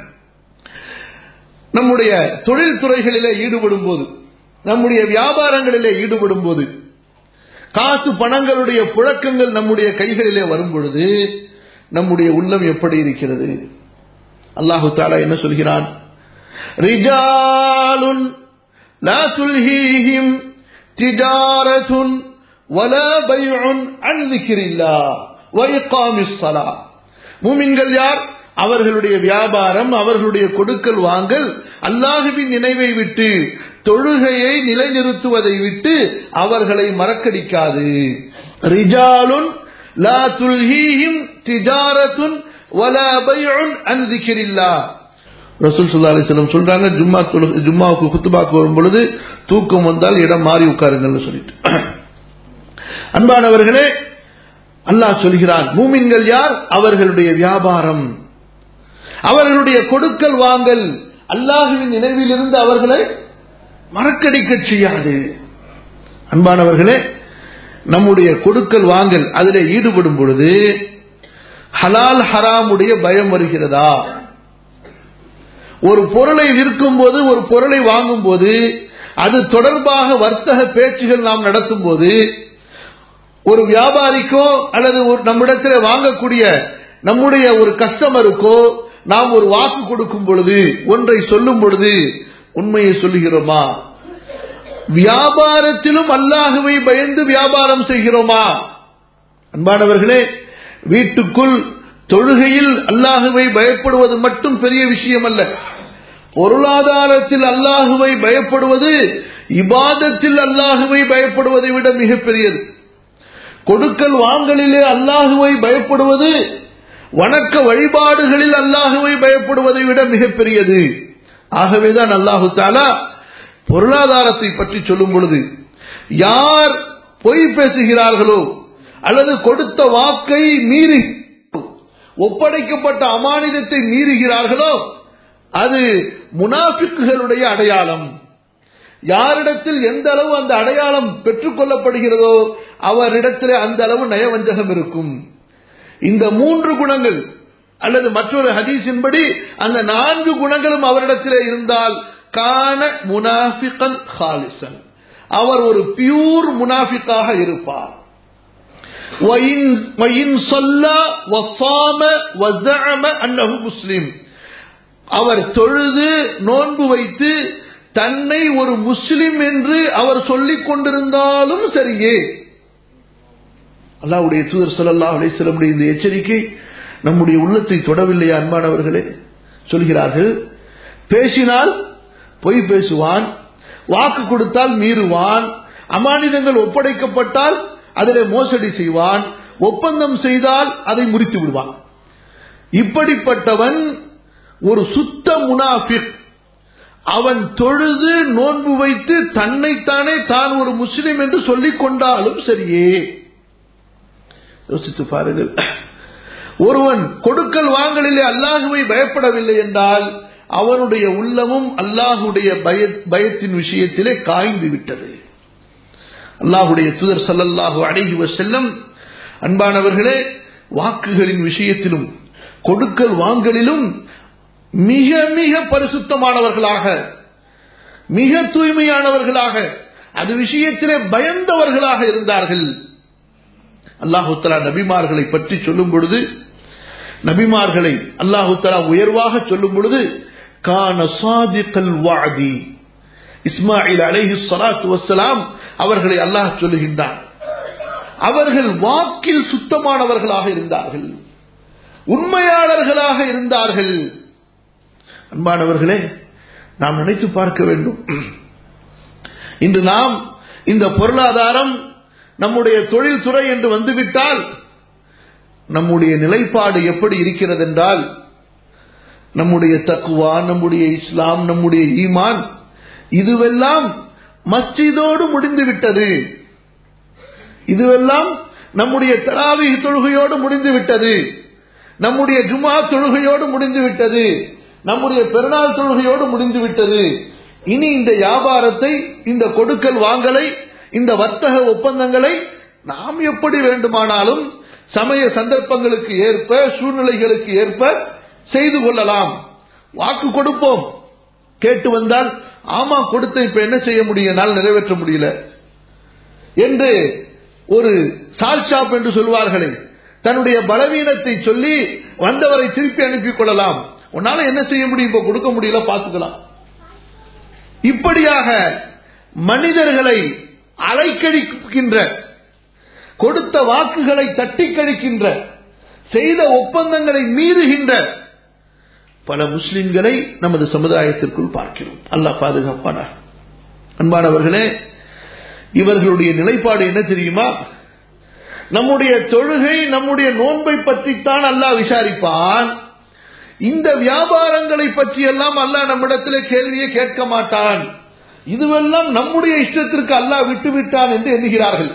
நம்முடைய தொழில் துறைகளிலே ஈடுபடும் போது நம்முடைய வியாபாரங்களிலே ஈடுபடும் போது காசு பணங்களுடைய புழக்கங்கள் நம்முடைய கைகளிலே வரும் பொழுது நம்முடைய உள்ளம் எப்படி இருக்கிறது அல்லாஹு தாலா என்ன சொல்கிறான் ரிஜாலுன் லா துல்ஹீஹிம் திஜாரத்துன் ولا بيع عن ذكر الله وإقام الصلاة மூமின்கள் யார் அவர்களுடைய வியாபாரம் அவர்களுடைய கொடுக்கல் வாங்கல் அல்லாஹுவின் நினைவை விட்டு தொழுகையை நிலைநிறுத்துவதை விட்டு அவர்களை மறக்கடிக்காது ரிஜாலுன் லா துல்ஹீஹிம் திஜாரத்துன் வலா பைஉன் அன் திக்ரில்லாஹ் ரசூல் சுல்லா அலிஸ்லம் சொல்றாங்க ஜும்மா தொழு- ஜும்மாவுக்கு குத்துபாக்கு வரும் பொழுது தூக்கம் வந்தால் இடம் மாறி உட்காருங்கள்னு சொல்லிட்டு அன்பானவர்களே அல்லாஹ் சொல்கிறான் மூமின்கள் யார் அவர்களுடைய வியாபாரம் அவர்களுடைய கொடுக்கல் வாங்கல் அல்லாஹுவின் நினைவிலிருந்து அவர்களை மறக்கடிக்க செய்யாது அன்பானவர்களே நம்முடைய கொடுக்கல் வாங்கல் அதிலே ஈடுபடும் பொழுது ஹலால் ஹராமுடைய பயம் வருகிறதா ஒரு பொருளை விற்கும் போது ஒரு பொருளை வாங்கும் போது அது தொடர்பாக வர்த்தக பேச்சுகள் நாம் நடத்தும் போது ஒரு வியாபாரிக்கோ அல்லது ஒரு நம்மிடத்தில் வாங்கக்கூடிய நம்முடைய ஒரு கஸ்டமருக்கோ நாம் ஒரு வாக்கு கொடுக்கும் பொழுது ஒன்றை சொல்லும் பொழுது உண்மையை சொல்லுகிறோமா வியாபாரத்திலும் அல்லாஹுவை பயந்து வியாபாரம் செய்கிறோமா அன்பானவர்களே வீட்டுக்குள் தொழுகையில் அல்லாஹுவை பயப்படுவது மட்டும் பெரிய விஷயம் அல்ல பொருளாதாரத்தில் அல்லாஹுவை பயப்படுவது இபாதத்தில் அல்லாஹுவை பயப்படுவதை விட மிகப்பெரியது கொடுக்கல் வாங்கலிலே அல்லாஹுவை பயப்படுவது வணக்க வழிபாடுகளில் அல்லாஹுவை பயப்படுவதை விட மிகப்பெரியது ஆகவேதான் அல்லாஹு தாலா பொருளாதாரத்தை பற்றி சொல்லும் பொழுது யார் பொய் பேசுகிறார்களோ அல்லது கொடுத்த வாக்கை மீறி ஒப்படைக்கப்பட்ட அமானிதத்தை மீறுகிறார்களோ அது முனாஃபிக்குகளுடைய அடையாளம் யாரிடத்தில் எந்த அளவு அந்த அடையாளம் பெற்றுக் கொள்ளப்படுகிறதோ அவரிடத்திலே அந்த அளவு நயவஞ்சகம் இருக்கும் இந்த மூன்று குணங்கள் அல்லது மற்றொரு ஹதீஸின்படி அந்த நான்கு குணங்களும் அவரிடத்திலே இருந்தால் கான முனாஃபிகன் ஹாலிசன் அவர் ஒரு பியூர் முனாஃபிக்காக இருப்பார் وإن وإن صلى وصام وزعم أنه مسلم அவர் தொழுது நோன்பு வைத்து தன்னை ஒரு முஸ்லிம் என்று அவர் சொல்லிக் கொண்டிருந்தாலும் சரியே அல்லாவுடைய தூதர் ஸல்லல்லாஹு அலைஹி வஸல்லமுடைய இந்த எச்சரிக்கை நம்முடைய உள்ளத்தை தொடவில்லையா அன்பானவர்களே சொல்கிறார்கள் பேசினால் பொய் பேசுவான் வாக்கு கொடுத்தால் மீறுவான் அமானிதங்கள் ஒப்படைக்கப்பட்டால் அதிலே மோசடி செய்வான் ஒப்பந்தம் செய்தால் அதை முறித்து விடுவான் இப்படிப்பட்டவன் ஒரு சுத்த முனாஃபிக் அவன் தொழுது நோன்பு வைத்து தன்னைத்தானே தான் ஒரு முஸ்லிம் என்று சொல்லிக் கொண்டாலும் சரியே யோசித்து பாருங்கள் ஒருவன் கொடுக்கல் வாங்கலிலே அல்லாஹுவை பயப்படவில்லை என்றால் அவனுடைய உள்ளமும் அல்லாஹுடைய பய பயத்தின் விஷயத்திலே காய்ந்து விட்டது அல்லாஹுடைய தூதர் ஸல்லல்லாஹு அலைஹி வஸல்லம் அன்பானவர்களே வாக்குகளின் விஷயத்திலும் கொடுக்கல் வாங்கலிலும் மிக மிக பரிசுத்தமானவர்களாக மிக தூய்மையானவர்களாக அது விஷயத்திலே பயந்தவர்களாக இருந்தார்கள் அல்லாஹு தலா நபிமார்களை பற்றி சொல்லும் பொழுது நபிமார்களை அல்லாஹு தலா உயர்வாக சொல்லும் பொழுது கான சாதிகல் வாதி இஸ்மாயில் அலைஹி ஸலாத்து வஸ்ஸலாம் அவர்களை அல்லாஹ் சொல்லுகின்றான் அவர்கள் வாக்கில் சுத்தமானவர்களாக இருந்தார்கள் உண்மையாளர்களாக இருந்தார்கள் அன்பானவர்களே நாம் நினைத்து பார்க்க வேண்டும் இன்று நாம் இந்த பொருளாதாரம் நம்முடைய தொழில் துறை என்று வந்துவிட்டால் நம்முடைய நிலைப்பாடு எப்படி இருக்கிறது என்றால் நம்முடைய தக்குவா நம்முடைய இஸ்லாம் நம்முடைய ஈமான் இதுவெல்லாம் மஸ்ஜிதோடு முடிந்து விட்டது இதுவெல்லாம் நம்முடைய தராவி தொழுகையோடு முடிந்து விட்டது நம்முடைய ஜுமா தொழுகையோடு முடிந்து விட்டது நம்முடைய பெருநாள் தொழுகையோடு முடிந்து விட்டது இனி இந்த வியாபாரத்தை இந்த கொடுக்கல் வாங்கலை இந்த வர்த்தக ஒப்பந்தங்களை நாம் எப்படி வேண்டுமானாலும் சமய சந்தர்ப்பங்களுக்கு ஏற்ப சூழ்நிலைகளுக்கு ஏற்ப செய்து கொள்ளலாம் வாக்கு கொடுப்போம் கேட்டு வந்தால் ஆமா கொடுத்த இப்ப என்ன செய்ய முடியும் என்னால் நிறைவேற்ற முடியல என்று ஒரு சால் ஷாப் என்று சொல்வார்களே தன்னுடைய பலவீனத்தை சொல்லி வந்தவரை திருப்பி அனுப்பிக் கொள்ளலாம் உன்னால என்ன செய்ய முடியும் இப்ப கொடுக்க முடியல பார்த்துக்கலாம் இப்படியாக மனிதர்களை அலைக்கழிக்கின்ற கொடுத்த வாக்குகளை தட்டி கழிக்கின்ற செய்த ஒப்பந்தங்களை மீறுகின்ற பல முஸ்லிம்களை நமது சமுதாயத்திற்குள் பார்க்கிறோம் அல்லாஹ் பாதுகாப்பான அன்பானவர்களே இவர்களுடைய நிலைப்பாடு என்ன தெரியுமா நம்முடைய தொழுகை நம்முடைய நோன்பை பற்றித்தான் அல்லாஹ் விசாரிப்பான் இந்த வியாபாரங்களை பற்றி எல்லாம் அல்லாஹ் நம்மிடத்தில் கேள்வியை கேட்க மாட்டான் இதுவெல்லாம் நம்முடைய இஷ்டத்திற்கு அல்லாஹ் விட்டுவிட்டான் என்று எண்ணுகிறார்கள்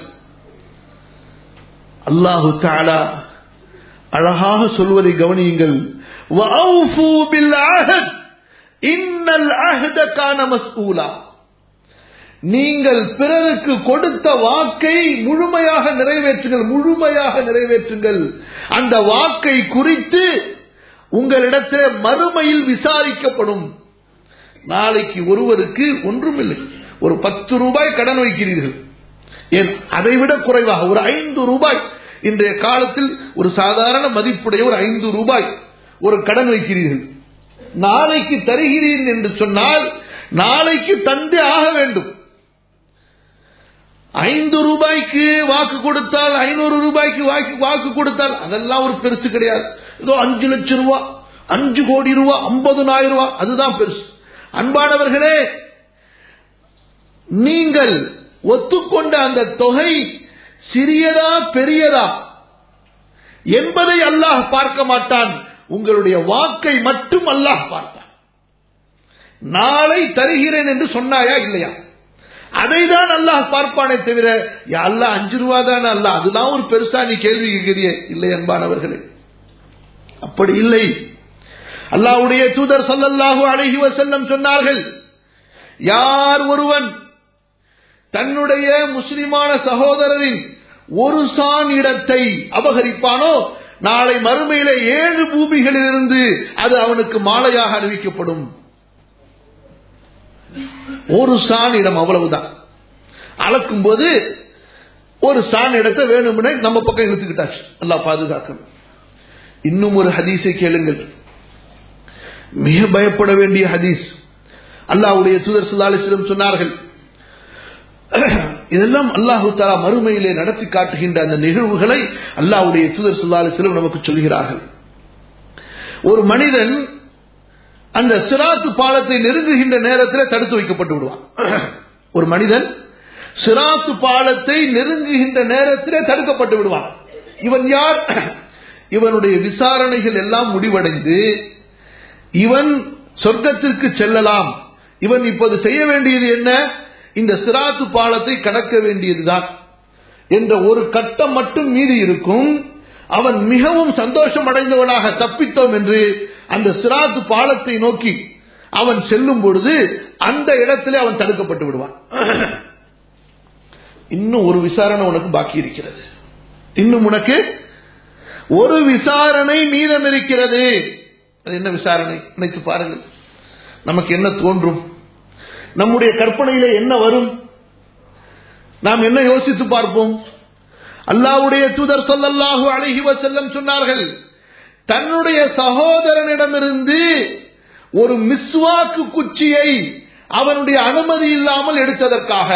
அல்லாஹு தாலா அழகாக சொல்வதை கவனியுங்கள் وَأَوْفُوا بِالْعَهْدِ إِنَّ الْعَهْدَ كَانَ مَسْئُولًا நீங்கள் பிறருக்கு கொடுத்த வாக்கை முழுமையாக நிறைவேற்றுங்கள் முழுமையாக நிறைவேற்றுங்கள் அந்த வாக்கை குறித்து உங்களிடத்தில் மறுமையில் விசாரிக்கப்படும் நாளைக்கு ஒருவருக்கு ஒன்றுமில்லை ஒரு பத்து ரூபாய் கடன் வைக்கிறீர்கள் ஏன் அதைவிட குறைவாக ஒரு ஐந்து ரூபாய் இன்றைய காலத்தில் ஒரு சாதாரண மதிப்புடைய ஒரு ஐந்து ரூபாய் ஒரு கடன் வைக்கிறீர்கள் நாளைக்கு தருகிறீர்கள் என்று சொன்னால் நாளைக்கு தந்தே ஆக வேண்டும் ஐந்து ரூபாய்க்கு வாக்கு கொடுத்தால் ஐநூறு ரூபாய்க்கு வாக்கு வாக்கு கொடுத்தால் அதெல்லாம் ஒரு பெருசு கிடையாது ஏதோ அஞ்சு லட்சம் ரூபா அஞ்சு கோடி ரூபா ஐம்பதுனாயிரம் ரூபா அதுதான் பெருசு அன்பானவர்களே நீங்கள் ஒத்துக்கொண்ட அந்த தொகை சிறியதா பெரியதா என்பதை அல்லாஹ் பார்க்க மாட்டான் உங்களுடைய வாக்கை மட்டும் அல்லாஹ் பார்ப்பான் நாளை தருகிறேன் என்று சொன்னாயா இல்லையா அதை தான் அல்லாஹ் பார்ப்பானே தவிர யா அல்லாஹ் அஞ்சு ரூபா தானே அல்ல அதுதான் ஒரு பெருசா நீ கேள்வி கேட்கிறிய இல்லை என்பானவர்களே அப்படி இல்லை அல்லாஹ்வுடைய தூதர் சல்லல்லாஹு அலைஹி வஸல்லம் சொன்னார்கள் யார் ஒருவன் தன்னுடைய முஸ்லிமான சகோதரரின் ஒரு சான் இடத்தை அபகரிப்பானோ நாளை மறுமையிலே ஏழு பூமிகளிலிருந்து அது அவனுக்கு மாலையாக அறிவிக்கப்படும் ஒரு சான் இடம் அவ்வளவுதான் அளக்கும் போது ஒரு சான் இடத்தை வேணும்னே நம்ம பக்கம் இழுத்துக்கிட்டாச்சு நல்லா பாதுகாக்கணும் இன்னும் ஒரு ஹதீஸை கேளுங்கள் மிக பயப்பட வேண்டிய ஹதீஸ் அல்லாஹ்வுடைய தூதர் சுல்லாலிசிடம் சொன்னார்கள் இதெல்லாம் அல்லாஹு தாலா மறுமையிலே நடத்தி காட்டுகின்ற அந்த நிகழ்வுகளை அல்லாஹ்வுடைய தூதர் சுல்லாலிசிலம் நமக்கு சொல்கிறார்கள் ஒரு மனிதன் அந்த சிராத்து பாலத்தை நெருங்குகின்ற நேரத்தில் தடுத்து வைக்கப்பட்டு விடுவான் ஒரு மனிதன் சிராத்து பாலத்தை நெருங்குகின்ற நேரத்தில் தடுக்கப்பட்டு விடுவான் இவன் யார் இவனுடைய விசாரணைகள் எல்லாம் முடிவடைந்து இவன் சொர்க்கத்திற்கு செல்லலாம் இவன் இப்போது செய்ய வேண்டியது என்ன இந்த சிராத்து பாலத்தை கடக்க வேண்டியதுதான் என்ற ஒரு கட்டம் மட்டும் மீறி இருக்கும் அவன் மிகவும் சந்தோஷம் அடைந்தவனாக தப்பித்தோம் என்று அந்த சிராத்து பாலத்தை நோக்கி அவன் செல்லும் பொழுது அந்த இடத்திலே அவன் தடுக்கப்பட்டு விடுவான் இன்னும் ஒரு விசாரணை உனக்கு பாக்கி இருக்கிறது இன்னும் உனக்கு ஒரு விசாரணை மீதம் இருக்கிறது அது என்ன விசாரணை நினைத்து பாருங்கள் நமக்கு என்ன தோன்றும் நம்முடைய கற்பனையில என்ன வரும் நாம் என்ன யோசித்து பார்ப்போம் அல்லாவுடைய தூதர் சொல்லல்லாஹு அழகி வசல்லம் சொன்னார்கள் தன்னுடைய சகோதரனிடமிருந்து ஒரு மிஸ்வாக்கு குச்சியை அவனுடைய அனுமதி இல்லாமல் எடுத்ததற்காக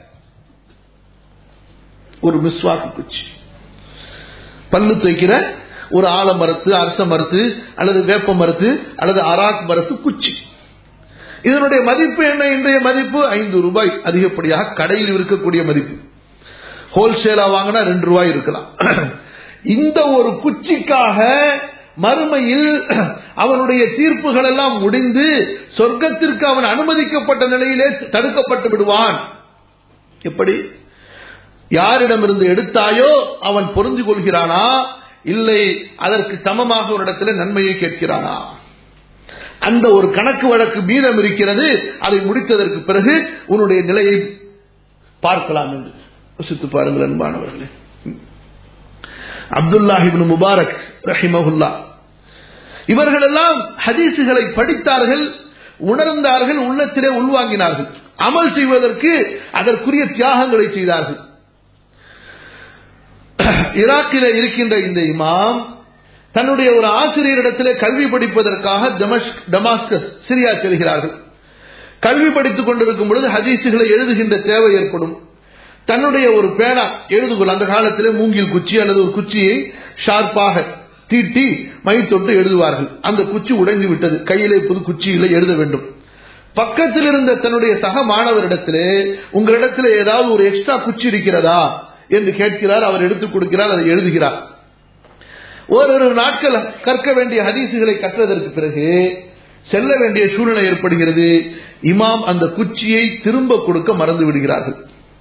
ஒரு மிஸ்வாக்கு குச்சி பல்லு தைக்கிற ஒரு ஆல மரத்து அரச மரத்து அல்லது வேப்ப மரத்து அல்லது அராக் மரத்து குச்சி இதனுடைய மதிப்பு என்ன இன்றைய மதிப்பு ஐந்து ரூபாய் அதிகப்படியாக கடையில் இருக்கக்கூடிய மதிப்பு ஹோல்சேலா வாங்கினா ரெண்டு ரூபாய் இருக்கலாம் இந்த ஒரு குச்சிக்காக மறுமையில் அவனுடைய தீர்ப்புகள் எல்லாம் முடிந்து சொர்க்கத்திற்கு அவன் அனுமதிக்கப்பட்ட நிலையிலே தடுக்கப்பட்டு விடுவான் எப்படி யாரிடமிருந்து எடுத்தாயோ அவன் பொருந்து கொள்கிறானா இல்லை அதற்கு சமமாக ஒரு இடத்துல நன்மையை கேட்கிறானா அந்த ஒரு கணக்கு வழக்கு மீதம் இருக்கிறது அதை முடித்ததற்கு பிறகு உன்னுடைய நிலையை பார்க்கலாம் என்று யோசித்து பாருங்கள் அன்பானவர்களே அப்துல்லாஹிபின் முபாரக் ரஹிமஹுல்லா இவர்களெல்லாம் ஹதீசுகளை படித்தார்கள் உணர்ந்தார்கள் உள்ளத்திலே உள்வாங்கினார்கள் அமல் செய்வதற்கு அதற்குரிய தியாகங்களை செய்தார்கள் ஈராக்கில் இருக்கின்ற இந்த இமாம் தன்னுடைய ஒரு ஆசிரியரிடத்திலே கல்வி படிப்பதற்காக டமாஸ்கஸ் சிரியா செல்கிறார்கள் கல்வி படித்துக் கொண்டிருக்கும் பொழுது ஹதீசுகளை எழுதுகின்ற தேவை ஏற்படும் தன்னுடைய ஒரு பேனா எழுதுகொள் அந்த காலத்திலே மூங்கில் குச்சி அல்லது ஒரு குச்சியை ஷார்ப்பாக தீட்டி மை தொட்டு எழுதுவார்கள் அந்த குச்சி உடைந்து விட்டது கையிலே புது குச்சியில எழுத வேண்டும் பக்கத்தில் இருந்த தன்னுடைய சக மாணவரிடத்திலே உங்களிடத்தில் ஏதாவது ஒரு எக்ஸ்ட்ரா குச்சி இருக்கிறதா என்று கேட்கிறார் அவர் எடுத்துக் கொடுக்கிறார் அதை எழுதுகிறார் ஓரிரு நாட்கள் கற்க வேண்டிய ஹதீசுகளை கற்றதற்கு பிறகு செல்ல வேண்டிய சூழ்நிலை ஏற்படுகிறது இமாம் அந்த குச்சியை திரும்ப கொடுக்க மறந்து விடுகிறார்கள்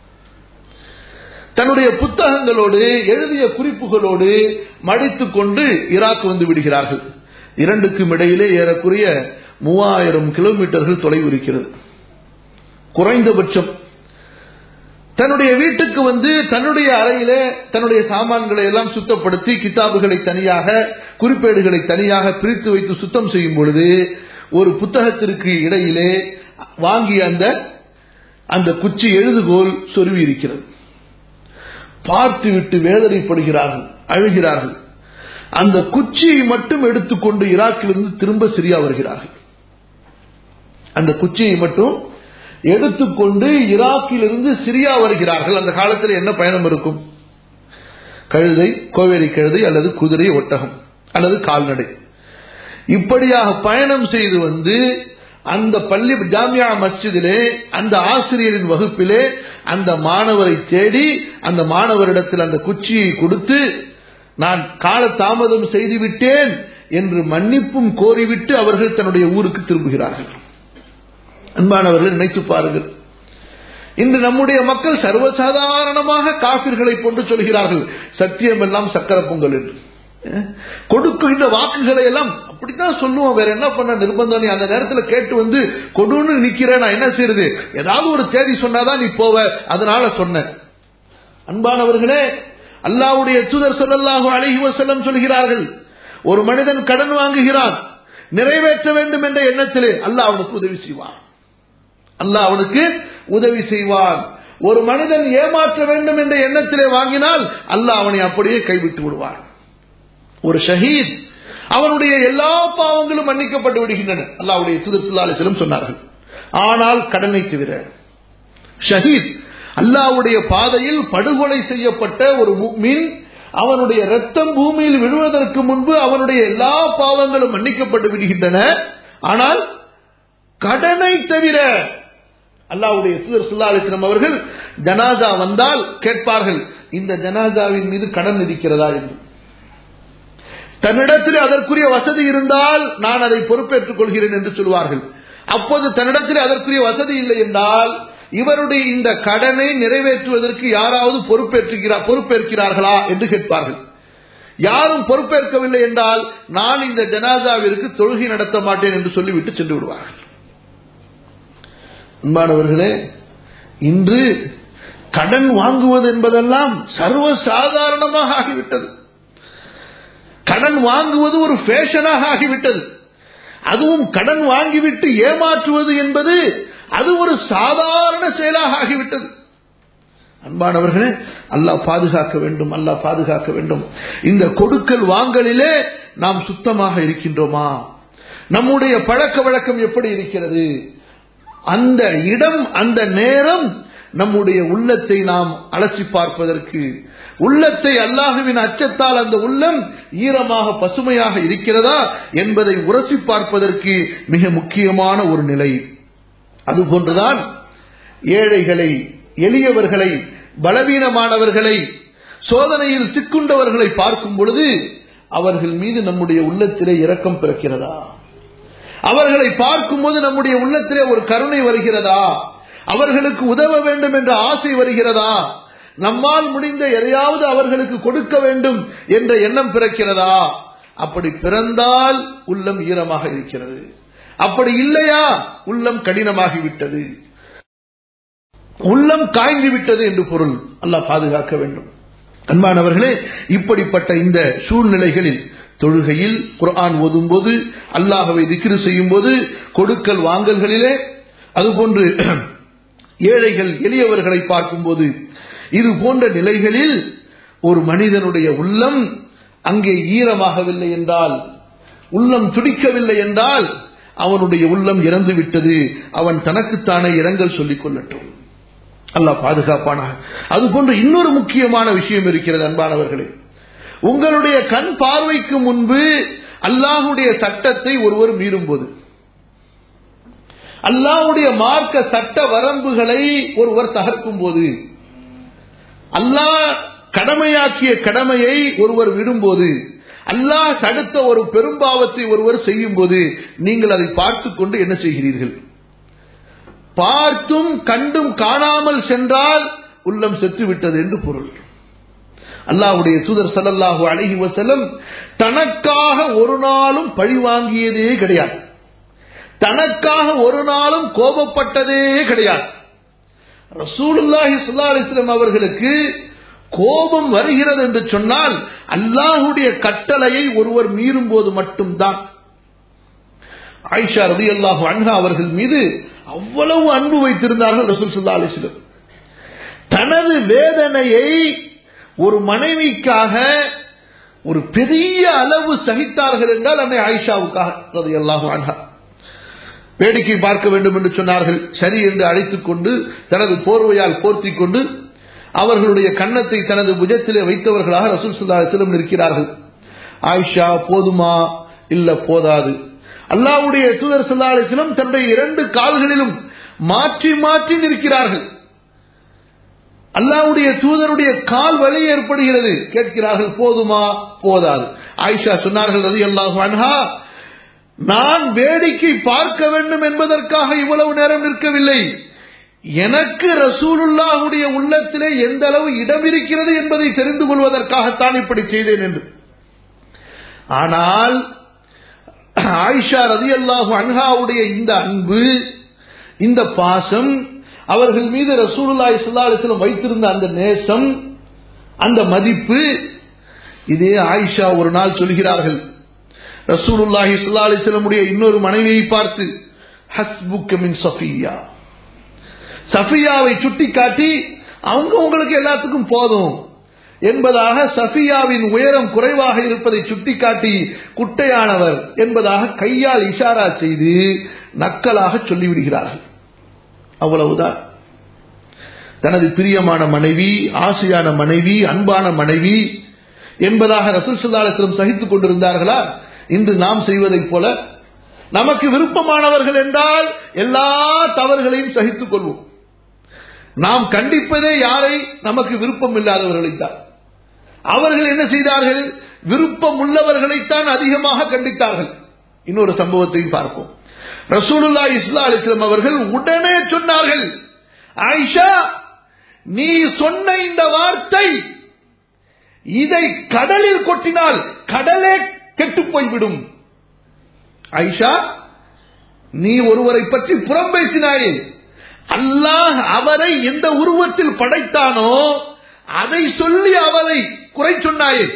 தன்னுடைய புத்தகங்களோடு எழுதிய குறிப்புகளோடு மடித்துக் கொண்டு ஈராக் வந்து விடுகிறார்கள் இரண்டுக்கும் இடையிலே ஏறக்குறைய மூவாயிரம் கிலோமீட்டர்கள் தொலைவு இருக்கிறது குறைந்தபட்சம் தன்னுடைய வீட்டுக்கு வந்து தன்னுடைய அறையிலே தன்னுடைய சாமான்களை எல்லாம் சுத்தப்படுத்தி கிதாபுகளை தனியாக குறிப்பேடுகளை தனியாக பிரித்து வைத்து சுத்தம் செய்யும் பொழுது ஒரு புத்தகத்திற்கு இடையிலே வாங்கிய அந்த அந்த குச்சி எழுதுகோல் சொருவி இருக்கிறது பார்த்துவிட்டு வேதனைப்படுகிறார்கள் அழுகிறார்கள் அந்த குச்சியை மட்டும் எடுத்துக்கொண்டு ஈராக்கிலிருந்து திரும்ப சிரியா வருகிறார்கள் அந்த குச்சியை மட்டும் எடுத்துக்கொண்டு ஈராக்கிலிருந்து சிரியா வருகிறார்கள் அந்த காலத்தில் என்ன பயணம் இருக்கும் கழுதை கோவேரி கழுதை அல்லது குதிரை ஒட்டகம் அல்லது கால்நடை இப்படியாக பயணம் செய்து வந்து அந்த பள்ளி ஜாமியா மஸ்ஜிதிலே அந்த ஆசிரியரின் வகுப்பிலே அந்த மாணவரை தேடி அந்த மாணவரிடத்தில் அந்த குச்சியை கொடுத்து நான் கால தாமதம் செய்துவிட்டேன் என்று மன்னிப்பும் கோரிவிட்டு அவர்கள் தன்னுடைய ஊருக்கு திரும்புகிறார்கள் அன்பானவர்கள் நினைத்து பாருங்கள் இன்று நம்முடைய மக்கள் சர்வசாதாரணமாக காபிர்களை கொண்டு சொல்கிறார்கள் சத்தியம் எல்லாம் சக்கர பொங்கல் என்று கொடுக்கின்ற வாக்குகளை எல்லாம் அப்படித்தான் சொல்லுவோம் வேற என்ன பண்ண நிர்பந்தம் நீ அந்த நேரத்தில் கேட்டு வந்து கொடுன்னு நிக்கிற நான் என்ன செய்யறது ஏதாவது ஒரு தேதி சொன்னாதான் நீ போவ அதனால சொன்னேன் அன்பானவர்களே அல்லாவுடைய தூதர் சொல்லல்லாஹு அழகி வசல்லம் சொல்கிறார்கள் ஒரு மனிதன் கடன் வாங்குகிறான் நிறைவேற்ற வேண்டும் என்ற எண்ணத்திலே அல்லாஹ் அவனுக்கு உதவி செய்வான் அல்லாஹ் அவனுக்கு உதவி செய்வான் ஒரு மனிதன் ஏமாற்ற வேண்டும் என்ற எண்ணத்திலே வாங்கினால் அல்லாஹ் அவனை அப்படியே கைவிட்டு விடுவான் ஒரு ஷஹீத் அவனுடைய எல்லா பாவங்களும் மன்னிக்கப்பட்டு விடுகின்றன அல்லாவுடைய சுதர்சுல்லாலும் சொன்னார்கள் ஆனால் கடனை தவிர ஷஹீத் அல்லாவுடைய பாதையில் படுகொலை செய்யப்பட்ட ஒரு மீன் அவனுடைய ரத்தம் பூமியில் விழுவதற்கு முன்பு அவனுடைய எல்லா பாவங்களும் மன்னிக்கப்பட்டு விடுகின்றன ஆனால் கடனை தவிர அல்லாவுடைய சுதர் சுல்லாலிஸ்லம் அவர்கள் ஜனாதா வந்தால் கேட்பார்கள் இந்த ஜனாதாவின் மீது கடன் இருக்கிறதா என்று தன்னிடத்தில் அதற்குரிய வசதி இருந்தால் நான் அதை பொறுப்பேற்றுக் கொள்கிறேன் என்று சொல்வார்கள் அப்போது தன்னிடத்தில் அதற்குரிய வசதி இல்லை என்றால் இவருடைய இந்த கடனை நிறைவேற்றுவதற்கு யாராவது பொறுப்பேற்றுகிறார் பொறுப்பேற்கிறார்களா என்று கேட்பார்கள் யாரும் பொறுப்பேற்கவில்லை என்றால் நான் இந்த ஜனாதாவிற்கு தொழுகை நடத்த மாட்டேன் என்று சொல்லிவிட்டு சென்று விடுவார்கள் அன்பானவர்களே இன்று கடன் வாங்குவது என்பதெல்லாம் சர்வ சாதாரணமாக ஆகிவிட்டது கடன் வாங்குவது ஒரு ஃபேஷனாக ஆகிவிட்டது அதுவும் கடன் வாங்கிவிட்டு ஏமாற்றுவது என்பது அது ஒரு சாதாரண செயலாக ஆகிவிட்டது அன்பானவர்களே அல்லாஹ் பாதுகாக்க வேண்டும் அல்லாஹ் பாதுகாக்க வேண்டும் இந்த கொடுக்கல் வாங்கலிலே நாம் சுத்தமாக இருக்கின்றோமா நம்முடைய பழக்க வழக்கம் எப்படி இருக்கிறது அந்த இடம் அந்த நேரம் நம்முடைய உள்ளத்தை நாம் அலசி பார்ப்பதற்கு உள்ளத்தை அல்லாஹுவின் அச்சத்தால் அந்த உள்ளம் ஈரமாக பசுமையாக இருக்கிறதா என்பதை உரசி பார்ப்பதற்கு மிக முக்கியமான ஒரு நிலை அதுபோன்றுதான் ஏழைகளை எளியவர்களை பலவீனமானவர்களை சோதனையில் சிக்குண்டவர்களை பார்க்கும் பொழுது அவர்கள் மீது நம்முடைய உள்ளத்திலே இரக்கம் பிறக்கிறதா அவர்களை பார்க்கும்போது நம்முடைய உள்ளத்திலே ஒரு கருணை வருகிறதா அவர்களுக்கு உதவ வேண்டும் என்ற ஆசை வருகிறதா நம்மால் முடிந்த எதையாவது அவர்களுக்கு கொடுக்க வேண்டும் என்ற எண்ணம் பிறக்கிறதா அப்படி பிறந்தால் உள்ளம் ஈரமாக இருக்கிறது அப்படி இல்லையா உள்ளம் கடினமாகிவிட்டது உள்ளம் காய்ந்து விட்டது என்று பொருள் அல்லாஹ் பாதுகாக்க வேண்டும் அன்பானவர்களே இப்படிப்பட்ட இந்த சூழ்நிலைகளில் தொழுகையில் குர்ஆன் ஓதும்போது அல்லாஹவை திக்ரு செய்யும் போது கொடுக்கல் வாங்கல்களிலே அதுபோன்று ஏழைகள் எளியவர்களை பார்க்கும்போது இது போன்ற நிலைகளில் ஒரு மனிதனுடைய உள்ளம் அங்கே ஈரமாகவில்லை என்றால் உள்ளம் துடிக்கவில்லை என்றால் அவனுடைய உள்ளம் இறந்து விட்டது அவன் தனக்குத்தானே இரங்கல் சொல்லிக் கொள்ளட்டும் அல்லாஹ் பாதுகாப்பானாக அதுபோன்று இன்னொரு முக்கியமான விஷயம் இருக்கிறது அன்பானவர்களே உங்களுடைய கண் பார்வைக்கு முன்பு அல்லாஹுடைய சட்டத்தை ஒருவர் மீறும் போது அல்லாஹுடைய மார்க்க சட்ட வரம்புகளை ஒருவர் தகர்க்கும் போது அல்லாஹ் கடமையாக்கிய கடமையை ஒருவர் விடும்போது அல்லாஹ் தடுத்த ஒரு பெரும்பாவத்தை ஒருவர் செய்யும் போது நீங்கள் அதை பார்த்துக் கொண்டு என்ன செய்கிறீர்கள் பார்த்தும் கண்டும் காணாமல் சென்றால் உள்ளம் செத்துவிட்டது என்று பொருள் அல்லாஹ்வுடைய தூதர் ஸல்லல்லாஹு அலைஹி வஸல்லம் தனக்காக ஒரு நாளும் பழி வாங்கியதே கிடையாது தனக்காக ஒரு நாளும் கோபப்பட்டதே கிடையாது ரசூலுல்லாஹி ஸல்லல்லாஹு அலைஹி வஸல்லம் அவர்களுக்கு கோபம் வருகிறது என்று சொன்னால் அல்லாஹுடைய கட்டளையை ஒருவர் மீறும் போது மட்டும்தான் ஆயிஷா ரலியல்லாஹு அன்ஹா அவர்கள் மீது அவ்வளவு அன்பு வைத்திருந்தார்கள் ரசூல் ஸல்லல்லாஹு அலைஹி வஸல்லம் தனது வேதனையை ஒரு மனைவிக்காக ஒரு பெரிய அளவு சகித்தார்கள் என்றால் அன்னை ஆயிஷாவுக்காக ரலியல்லாஹு அன்ஹா வேடிக்கை பார்க்க வேண்டும் என்று சொன்னார்கள் சரி என்று அழைத்துக் கொண்டு தனது போர்வையால் போர்த்திக் கொண்டு அவர்களுடைய கன்னத்தை தனது புஜத்திலே வைத்தவர்களாக ரசூல் சுல்லா செல்லம் இருக்கிறார்கள் ஆயிஷா போதுமா இல்ல போதாது அல்லாவுடைய தூதர் சல்லா அலிஸ்லம் தன்னுடைய இரண்டு கால்களிலும் மாற்றி மாற்றி நிற்கிறார்கள் அல்லாவுடைய தூதருடைய கால் வலி ஏற்படுகிறது கேட்கிறார்கள் போதுமா போதாது ஆயிஷா சொன்னார்கள் ரதி அல்லாஹு அன்ஹா நான் வேடிக்கை பார்க்க வேண்டும் என்பதற்காக இவ்வளவு நேரம் நிற்கவில்லை எனக்கு ரசூலுல்லாஹுடைய உள்ளத்திலே எந்த அளவு இடம் இருக்கிறது என்பதை தெரிந்து கொள்வதற்காகத்தான் இப்படி செய்தேன் என்று ஆனால் ஆயிஷா ரதி அல்லாஹு அன்ஹாவுடைய இந்த அன்பு இந்த பாசம் அவர்கள் மீது ரசூலுல்லாஹி ஸல்லல்லாஹு அலைஹி வஸல்லம் வைத்திருந்த அந்த நேசம் அந்த மதிப்பு இதே ஆயிஷா ஒரு நாள் சொல்கிறார்கள் ரசூலுல்லாஹி ஸல்லல்லாஹு அலைஹி வஸல்லமுடைய இன்னொரு மனைவியை பார்த்து ஹஸ்புக்க மின் சஃபியா சஃபியாவை சுட்டிக்காட்டி அவங்க உங்களுக்கு எல்லாத்துக்கும் போதும் என்பதாக சஃபியாவின் உயரம் குறைவாக இருப்பதை சுட்டிக்காட்டி குட்டையானவர் என்பதாக கையால் இஷாரா செய்து நக்கலாக சொல்லிவிடுகிறார்கள் அவ்வளவுதான் தனது பிரியமான மனைவி ஆசையான மனைவி அன்பான மனைவி என்பதாக ரசூல் சுல்லாலத்திலும் சகித்துக் கொண்டிருந்தார்களா இன்று நாம் செய்வதைப் போல நமக்கு விருப்பமானவர்கள் என்றால் எல்லா தவறுகளையும் சகித்துக் கொள்வோம் நாம் கண்டிப்பதே யாரை நமக்கு விருப்பம் இல்லாதவர்களைத்தான் அவர்கள் என்ன செய்தார்கள் விருப்பம் உள்ளவர்களைத்தான் அதிகமாக கண்டித்தார்கள் இன்னொரு சம்பவத்தையும் பார்ப்போம் ரசூலுல்லா இஸ்லா அலிஸ்லாம் அவர்கள் உடனே சொன்னார்கள் ஆயிஷா நீ சொன்ன இந்த வார்த்தை இதை கடலில் கொட்டினால் கடலே கெட்டு போய்விடும் ஐஷா நீ ஒருவரை பற்றி புறம் பேசினாயே அல்லாஹ் அவரை எந்த உருவத்தில் படைத்தானோ அதை சொல்லி அவரை குறை சொன்னாயே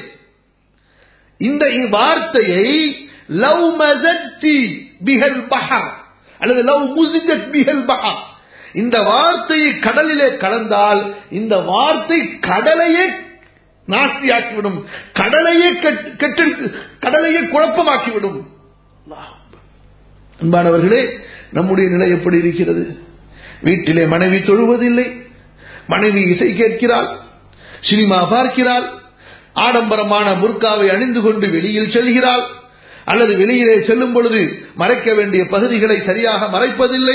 இந்த வார்த்தையை லவ் மசத்தி பிஹல் பஹர் அல்லது லவ் முசிஜத் பிஹல் பஹர் இந்த வார்த்தையை கடலிலே கலந்தால் இந்த வார்த்தை கடலையே நாஸ்தியாக்கிவிடும் கடலையே கெட்டு கடலையே குழப்பமாக்கிவிடும் அன்பானவர்களே நம்முடைய நிலை எப்படி இருக்கிறது வீட்டிலே மனைவி தொழுவதில்லை மனைவி இசை கேட்கிறாள் சினிமா பார்க்கிறாள் ஆடம்பரமான புர்காவை அணிந்து கொண்டு வெளியில் செல்கிறாள் அல்லது வெளியிலே செல்லும் பொழுது மறைக்க வேண்டிய பகுதிகளை சரியாக மறைப்பதில்லை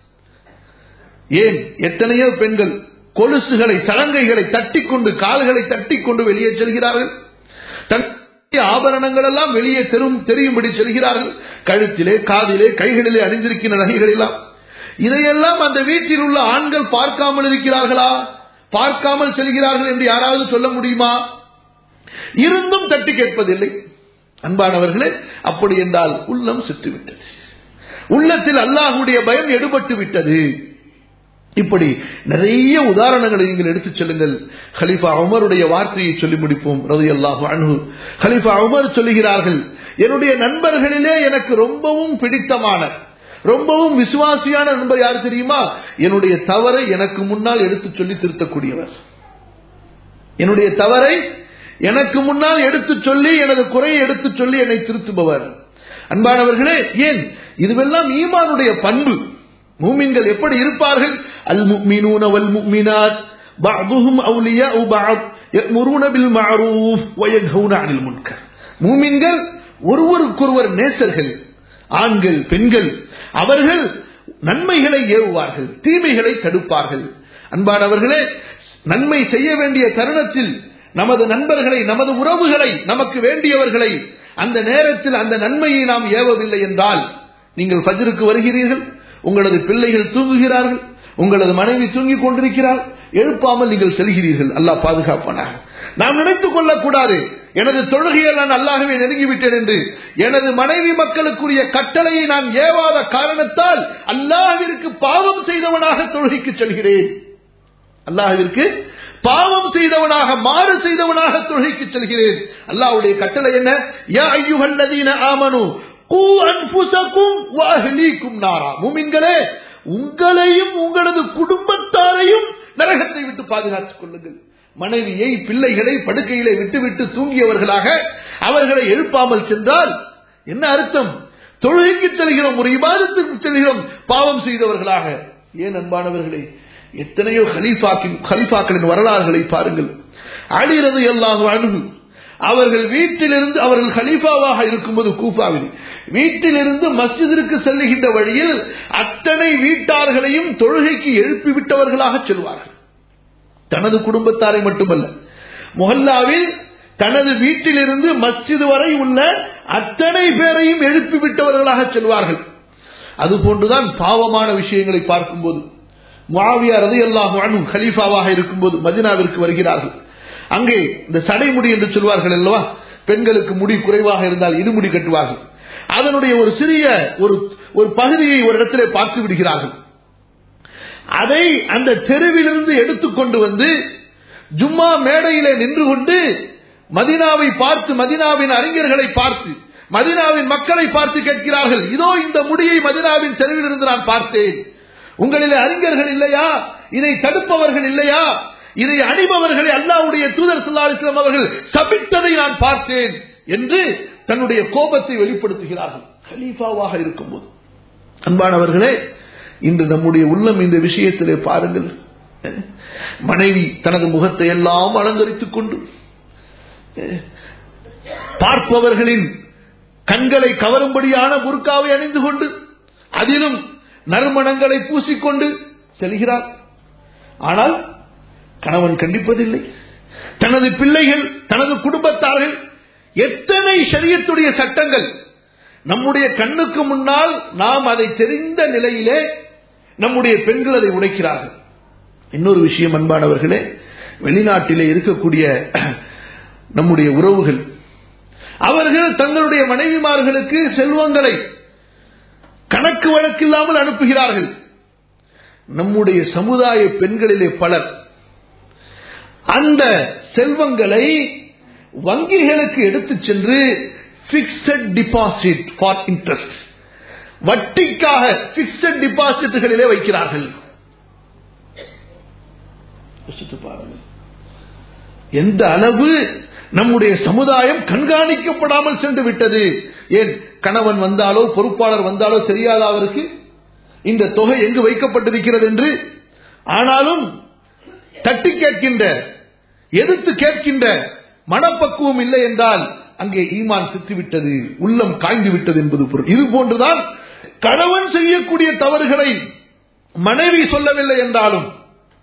ஏன் எத்தனையோ பெண்கள் கொலுசுகளை சலங்கைகளை தட்டிக்கொண்டு கால்களை தட்டிக்கொண்டு வெளியே செல்கிறார்கள் தன் ஆபரணங்கள் எல்லாம் வெளியே தெரும் தெரியும்படி செல்கிறார்கள் கழுத்திலே காதிலே கைகளிலே அணிந்திருக்கின்ற நகைகள் எல்லாம் இதையெல்லாம் அந்த வீட்டில் உள்ள ஆண்கள் பார்க்காமல் இருக்கிறார்களா பார்க்காமல் செல்கிறார்கள் என்று யாராவது சொல்ல முடியுமா இருந்தும் தட்டி கேட்பதில்லை அன்பானவர்களே அப்படி என்றால் உள்ளம் செத்துவிட்டது உள்ளத்தில் அல்லாஹுடைய பயம் எடுபட்டு விட்டது இப்படி நிறைய உதாரணங்களை நீங்கள் எடுத்துச் செல்லுங்கள் ஹலிஃபா உமருடைய வார்த்தையை சொல்லி முடிப்போம் ரவி அல்லாஹு அனு ஹலிஃபா உமர் சொல்லுகிறார்கள் என்னுடைய நண்பர்களிலே எனக்கு ரொம்பவும் பிடித்தமான ரொம்பவும் விசுவாசியான நண்பர் யார் தெரியுமா என்னுடைய தவறை எனக்கு முன்னால் எடுத்துச் சொல்லி திருத்தக்கூடியவர் என்னுடைய தவறை எனக்கு முன்னால் எடுத்துச் சொல்லி எனது குறையை எடுத்துச் சொல்லி என்னை திருத்துபவர் அன்பானவர்களே ஏன் இதுவெல்லாம் ஈமானுடைய பண்பு மூமின்கள் எப்படி இருப்பார்கள் அல் முக்மினூன வல் முக்மினாத் بعضهم أولياء بعض يأمرون بالمعروف وينهون عن المنكر மூமின்கள் ஒருவருக்கொருவர் நேசர்கள் ஆண்கள் பெண்கள் அவர்கள் நன்மைகளை ஏவுவார்கள் தீமைகளை தடுப்பார்கள் அன்பானவர்களே நன்மை செய்ய வேண்டிய தருணத்தில் நமது நண்பர்களை நமது உறவுகளை நமக்கு வேண்டியவர்களை அந்த நேரத்தில் அந்த நன்மையை நாம் ஏவவில்லை என்றால் நீங்கள் ஃபஜ்ருக்கு வருகிறீர்கள் உங்களது பிள்ளைகள் தூங்குகிறார்கள் உங்களது மனைவி தூங்கிக் கொண்டிருக்கிறார் எழுப்பாமல் நீங்கள் செல்கிறீர்கள் அல்லாஹ் பாதுகாப்பானாக நாம் நினைத்துக் கொள்ளக்கூடாது எனது தொழுகையில் நான் அல்லாகவே நெருங்கிவிட்டேன் என்று எனது மனைவி மக்களுக்குரிய கட்டளையை நான் ஏவாத காரணத்தால் அல்லாஹிற்கு பாவம் செய்தவனாக தொழுகைக்கு செல்கிறேன் அல்லாஹிற்கு பாவம் செய்தவனாக மாறு செய்தவனாக தொழுகைக்கு செல்கிறேன் அல்லாஹ்வுடைய கட்டளை என்ன யா ஐயுஹல்லதீன ஆமனு கூ அன்புசக்கும் வாஹ்லீக்கும் நாரா முமின்களே உங்களையும் உங்களது குடும்பத்தாரையும் நரகத்தை விட்டு பாதுகாத்துக் கொள்ளுங்கள் மனைவியை பிள்ளைகளை படுக்கையிலே விட்டுவிட்டு தூங்கியவர்களாக அவர்களை எழுப்பாமல் சென்றால் என்ன அர்த்தம் தொழுகைக்கு செல்கிறோம் ஒரு இபாதத்துக்கு செல்கிறோம் பாவம் செய்தவர்களாக ஏன் அன்பானவர்களே எத்தனையோ ஹலீஃபாக்கின் ஹலீஃபாக்களின் வரலாறுகளை பாருங்கள் அழிறது எல்லாம் அணுகு அவர்கள் வீட்டிலிருந்து அவர்கள் ஹலீஃபாவாக இருக்கும்போது கூஃபாவில் வீட்டிலிருந்து மஸ்ஜிதிற்கு செல்லுகின்ற வழியில் அத்தனை வீட்டார்களையும் தொழுகைக்கு எழுப்பி விட்டவர்களாக செல்வார்கள் தனது குடும்பத்தாரை மட்டுமல்ல முஹல்லாவில் தனது வீட்டிலிருந்து மஸ்ஜித் வரை உள்ள அத்தனை பேரையும் எழுப்பி விட்டவர்களாக செல்வார்கள் அதுபோன்றுதான் பாவமான விஷயங்களை பார்க்கும்போது முஆவியா ரலியல்லாஹு அன்ஹு கலீஃபாவாக இருக்கும்போது மதினாவிற்கு வருகிறார்கள் அங்கே இந்த சடைமுடி என்று சொல்வார்கள் அல்லவா பெண்களுக்கு முடி குறைவாக இருந்தால் இடுமுடி கட்டுவார்கள் அதனுடைய ஒரு சிறிய ஒரு ஒரு பகுதியை ஒரு இடத்திலே பார்த்து விடுகிறார்கள் அதை அந்த தெருவிலிருந்து எடுத்துக்கொண்டு வந்து ஜும்மா மேடையிலே நின்று கொண்டு மதினாவை பார்த்து மதினாவின் அறிஞர்களை பார்த்து மதினாவின் மக்களை பார்த்து கேட்கிறார்கள் இதோ இந்த முடியை மதினாவின் தெருவிலிருந்து நான் பார்த்தேன் உங்களிலே அறிஞர்கள் இல்லையா இதை தடுப்பவர்கள் இல்லையா இதை அணிபவர்களை அல்லாவுடைய தூதர் சல்லா அலிஸ்லாம் அவர்கள் சபித்ததை நான் பார்த்தேன் என்று தன்னுடைய கோபத்தை வெளிப்படுத்துகிறார்கள் ஹலீஃபாவாக இருக்கும்போது அன்பானவர்களே இன்று நம்முடைய உள்ளம் இந்த விஷயத்திலே பாருங்கள் மனைவி தனது முகத்தை எல்லாம் அலங்கரித்துக் கொண்டு பார்ப்பவர்களின் கண்களை கவரும்படியான புர்காவை அணிந்து கொண்டு அதிலும் நறுமணங்களை பூசிக்கொண்டு செல்கிறார் ஆனால் கணவன் கண்டிப்பதில்லை தனது பிள்ளைகள் தனது குடும்பத்தார்கள் எத்தனை சரியத்துடைய சட்டங்கள் நம்முடைய கண்ணுக்கு முன்னால் நாம் அதை தெரிந்த நிலையிலே நம்முடைய பெண்கள் அதை உடைக்கிறார்கள் இன்னொரு விஷயம் அன்பானவர்களே வெளிநாட்டிலே இருக்கக்கூடிய நம்முடைய உறவுகள் அவர்கள் தங்களுடைய மனைவிமார்களுக்கு செல்வங்களை கணக்கு வழக்கில்லாமல் அனுப்புகிறார்கள் நம்முடைய சமுதாய பெண்களிலே பலர் அந்த செல்வங்களை வங்கிகளுக்கு எடுத்துச் சென்று பிக்சட் டிபாசிட் ஃபார் இன்ட்ரெஸ்ட் வட்டிக்காக பிக்சட் டிபாசிட்டுகளிலே வைக்கிறார்கள் பாருங்கள் எந்த அளவு நம்முடைய சமுதாயம் கண்காணிக்கப்படாமல் சென்று விட்டது ஏன் கணவன் வந்தாலோ பொறுப்பாளர் வந்தாலோ தெரியாத அவருக்கு இந்த தொகை எங்கு வைக்கப்பட்டிருக்கிறது என்று ஆனாலும் தட்டி கேட்கின்ற எதிர்த்து கேட்கின்ற மனப்பக்குவம் இல்லை என்றால் அங்கே ஈமான் சித்திவிட்டது உள்ளம் காய்ந்து விட்டது என்பது பொருள் இது போன்றுதான் கணவன் செய்யக்கூடிய தவறுகளை மனைவி சொல்லவில்லை என்றாலும்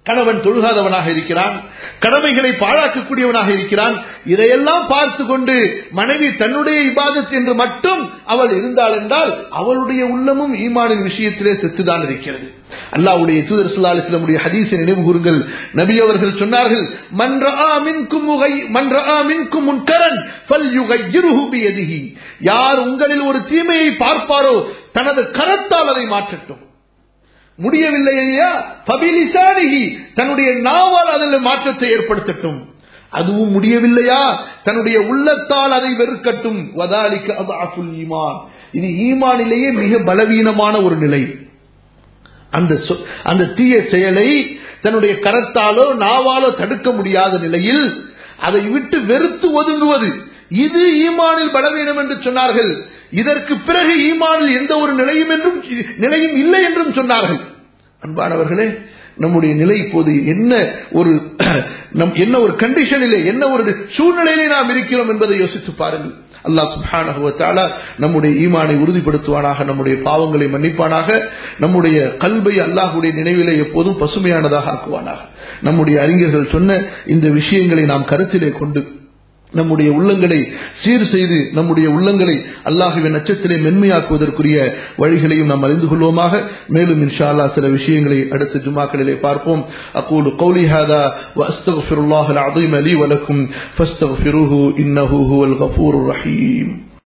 கணவன் தொழுகாதவனாக இருக்கிறான் கடமைகளை பாழாக்கக்கூடியவனாக இருக்கிறான் இதையெல்லாம் பார்த்து கொண்டு மனைவி தன்னுடைய இபாதத் என்று மட்டும் அவள் இருந்தாள் என்றால் அவளுடைய உள்ளமும் ஈமானின் விஷயத்திலே செத்துதான் இருக்கிறது அல்லாவுடைய தூதர் சுல்லா அலிஸ்லமுடைய ஹதீஸை நினைவு கூறுங்கள் நபி அவர்கள் சொன்னார்கள் மன்றஆ மின்கும் முகை மன்றஆ மின்கும் முன்கரன் ஃபல் யுகையிருஹு பியதிஹி யார் உங்களில் ஒரு தீமையை பார்ப்பாரோ தனது கரத்தால் அதை மாற்றட்டும் முடியவில்லை ஐயா பபிலிசானிகி தன்னுடைய நாவால் அதில் மாற்றத்தை ஏற்படுத்தட்டும் அதுவும் முடியவில்லையா தன்னுடைய உள்ளத்தால் அதை வெறுக்கட்டும் வதாலிக்க அதாஃபுல் ஈமான் இது ஈமானிலேயே மிக பலவீனமான ஒரு நிலை அந்த சொ- அந்த தீய செயலை தன்னுடைய கரத்தாலோ நாவாலோ தடுக்க முடியாத நிலையில் அதை விட்டு வெறுத்து ஒதுங்குவது இது ஈமானில் பலவீனம் என்று சொன்னார்கள் இதற்கு பிறகு ஈமானில் எந்த ஒரு நிலையும் என்றும் நிலையும் இல்லை என்றும் சொன்னார்கள் அன்பானவர்களே நம்முடைய நிலை இப்போது என்ன ஒரு நம் என்ன ஒரு கண்டிஷனிலே என்ன ஒரு சூழ்நிலையிலே நாம் இருக்கிறோம் என்பதை யோசித்து பாருங்கள் அல்லாஹ் சுப்ஹானஹு வ தஆலா நம்முடைய ஈமானை உறுதிப்படுத்துவானாக நம்முடைய பாவங்களை மன்னிப்பானாக நம்முடைய கல்வை அல்லாஹ்வுடைய நினைவிலே எப்போதும் பசுமையானதாக ஆக்குவானாக நம்முடைய அறிஞர்கள் சொன்ன இந்த விஷயங்களை நாம் கருத்திலே கொண்டு நம்முடைய உள்ளங்களை சீர் செய்து நம்முடைய உள்ளங்களை அல்லாஹுவின் நட்சத்திலே மென்மையாக்குவதற்குரிய வழிகளையும் நாம் அறிந்து கொள்வோமாக மேலும் இன்ஷா அல்லாஹ் சில விஷயங்களை அடுத்த ஜுமாக்களிலே பார்ப்போம் அகூலு قولي هذا واستغفر الله العظيم لي ولكم فاستغفروه انه هو الغفور الرحيم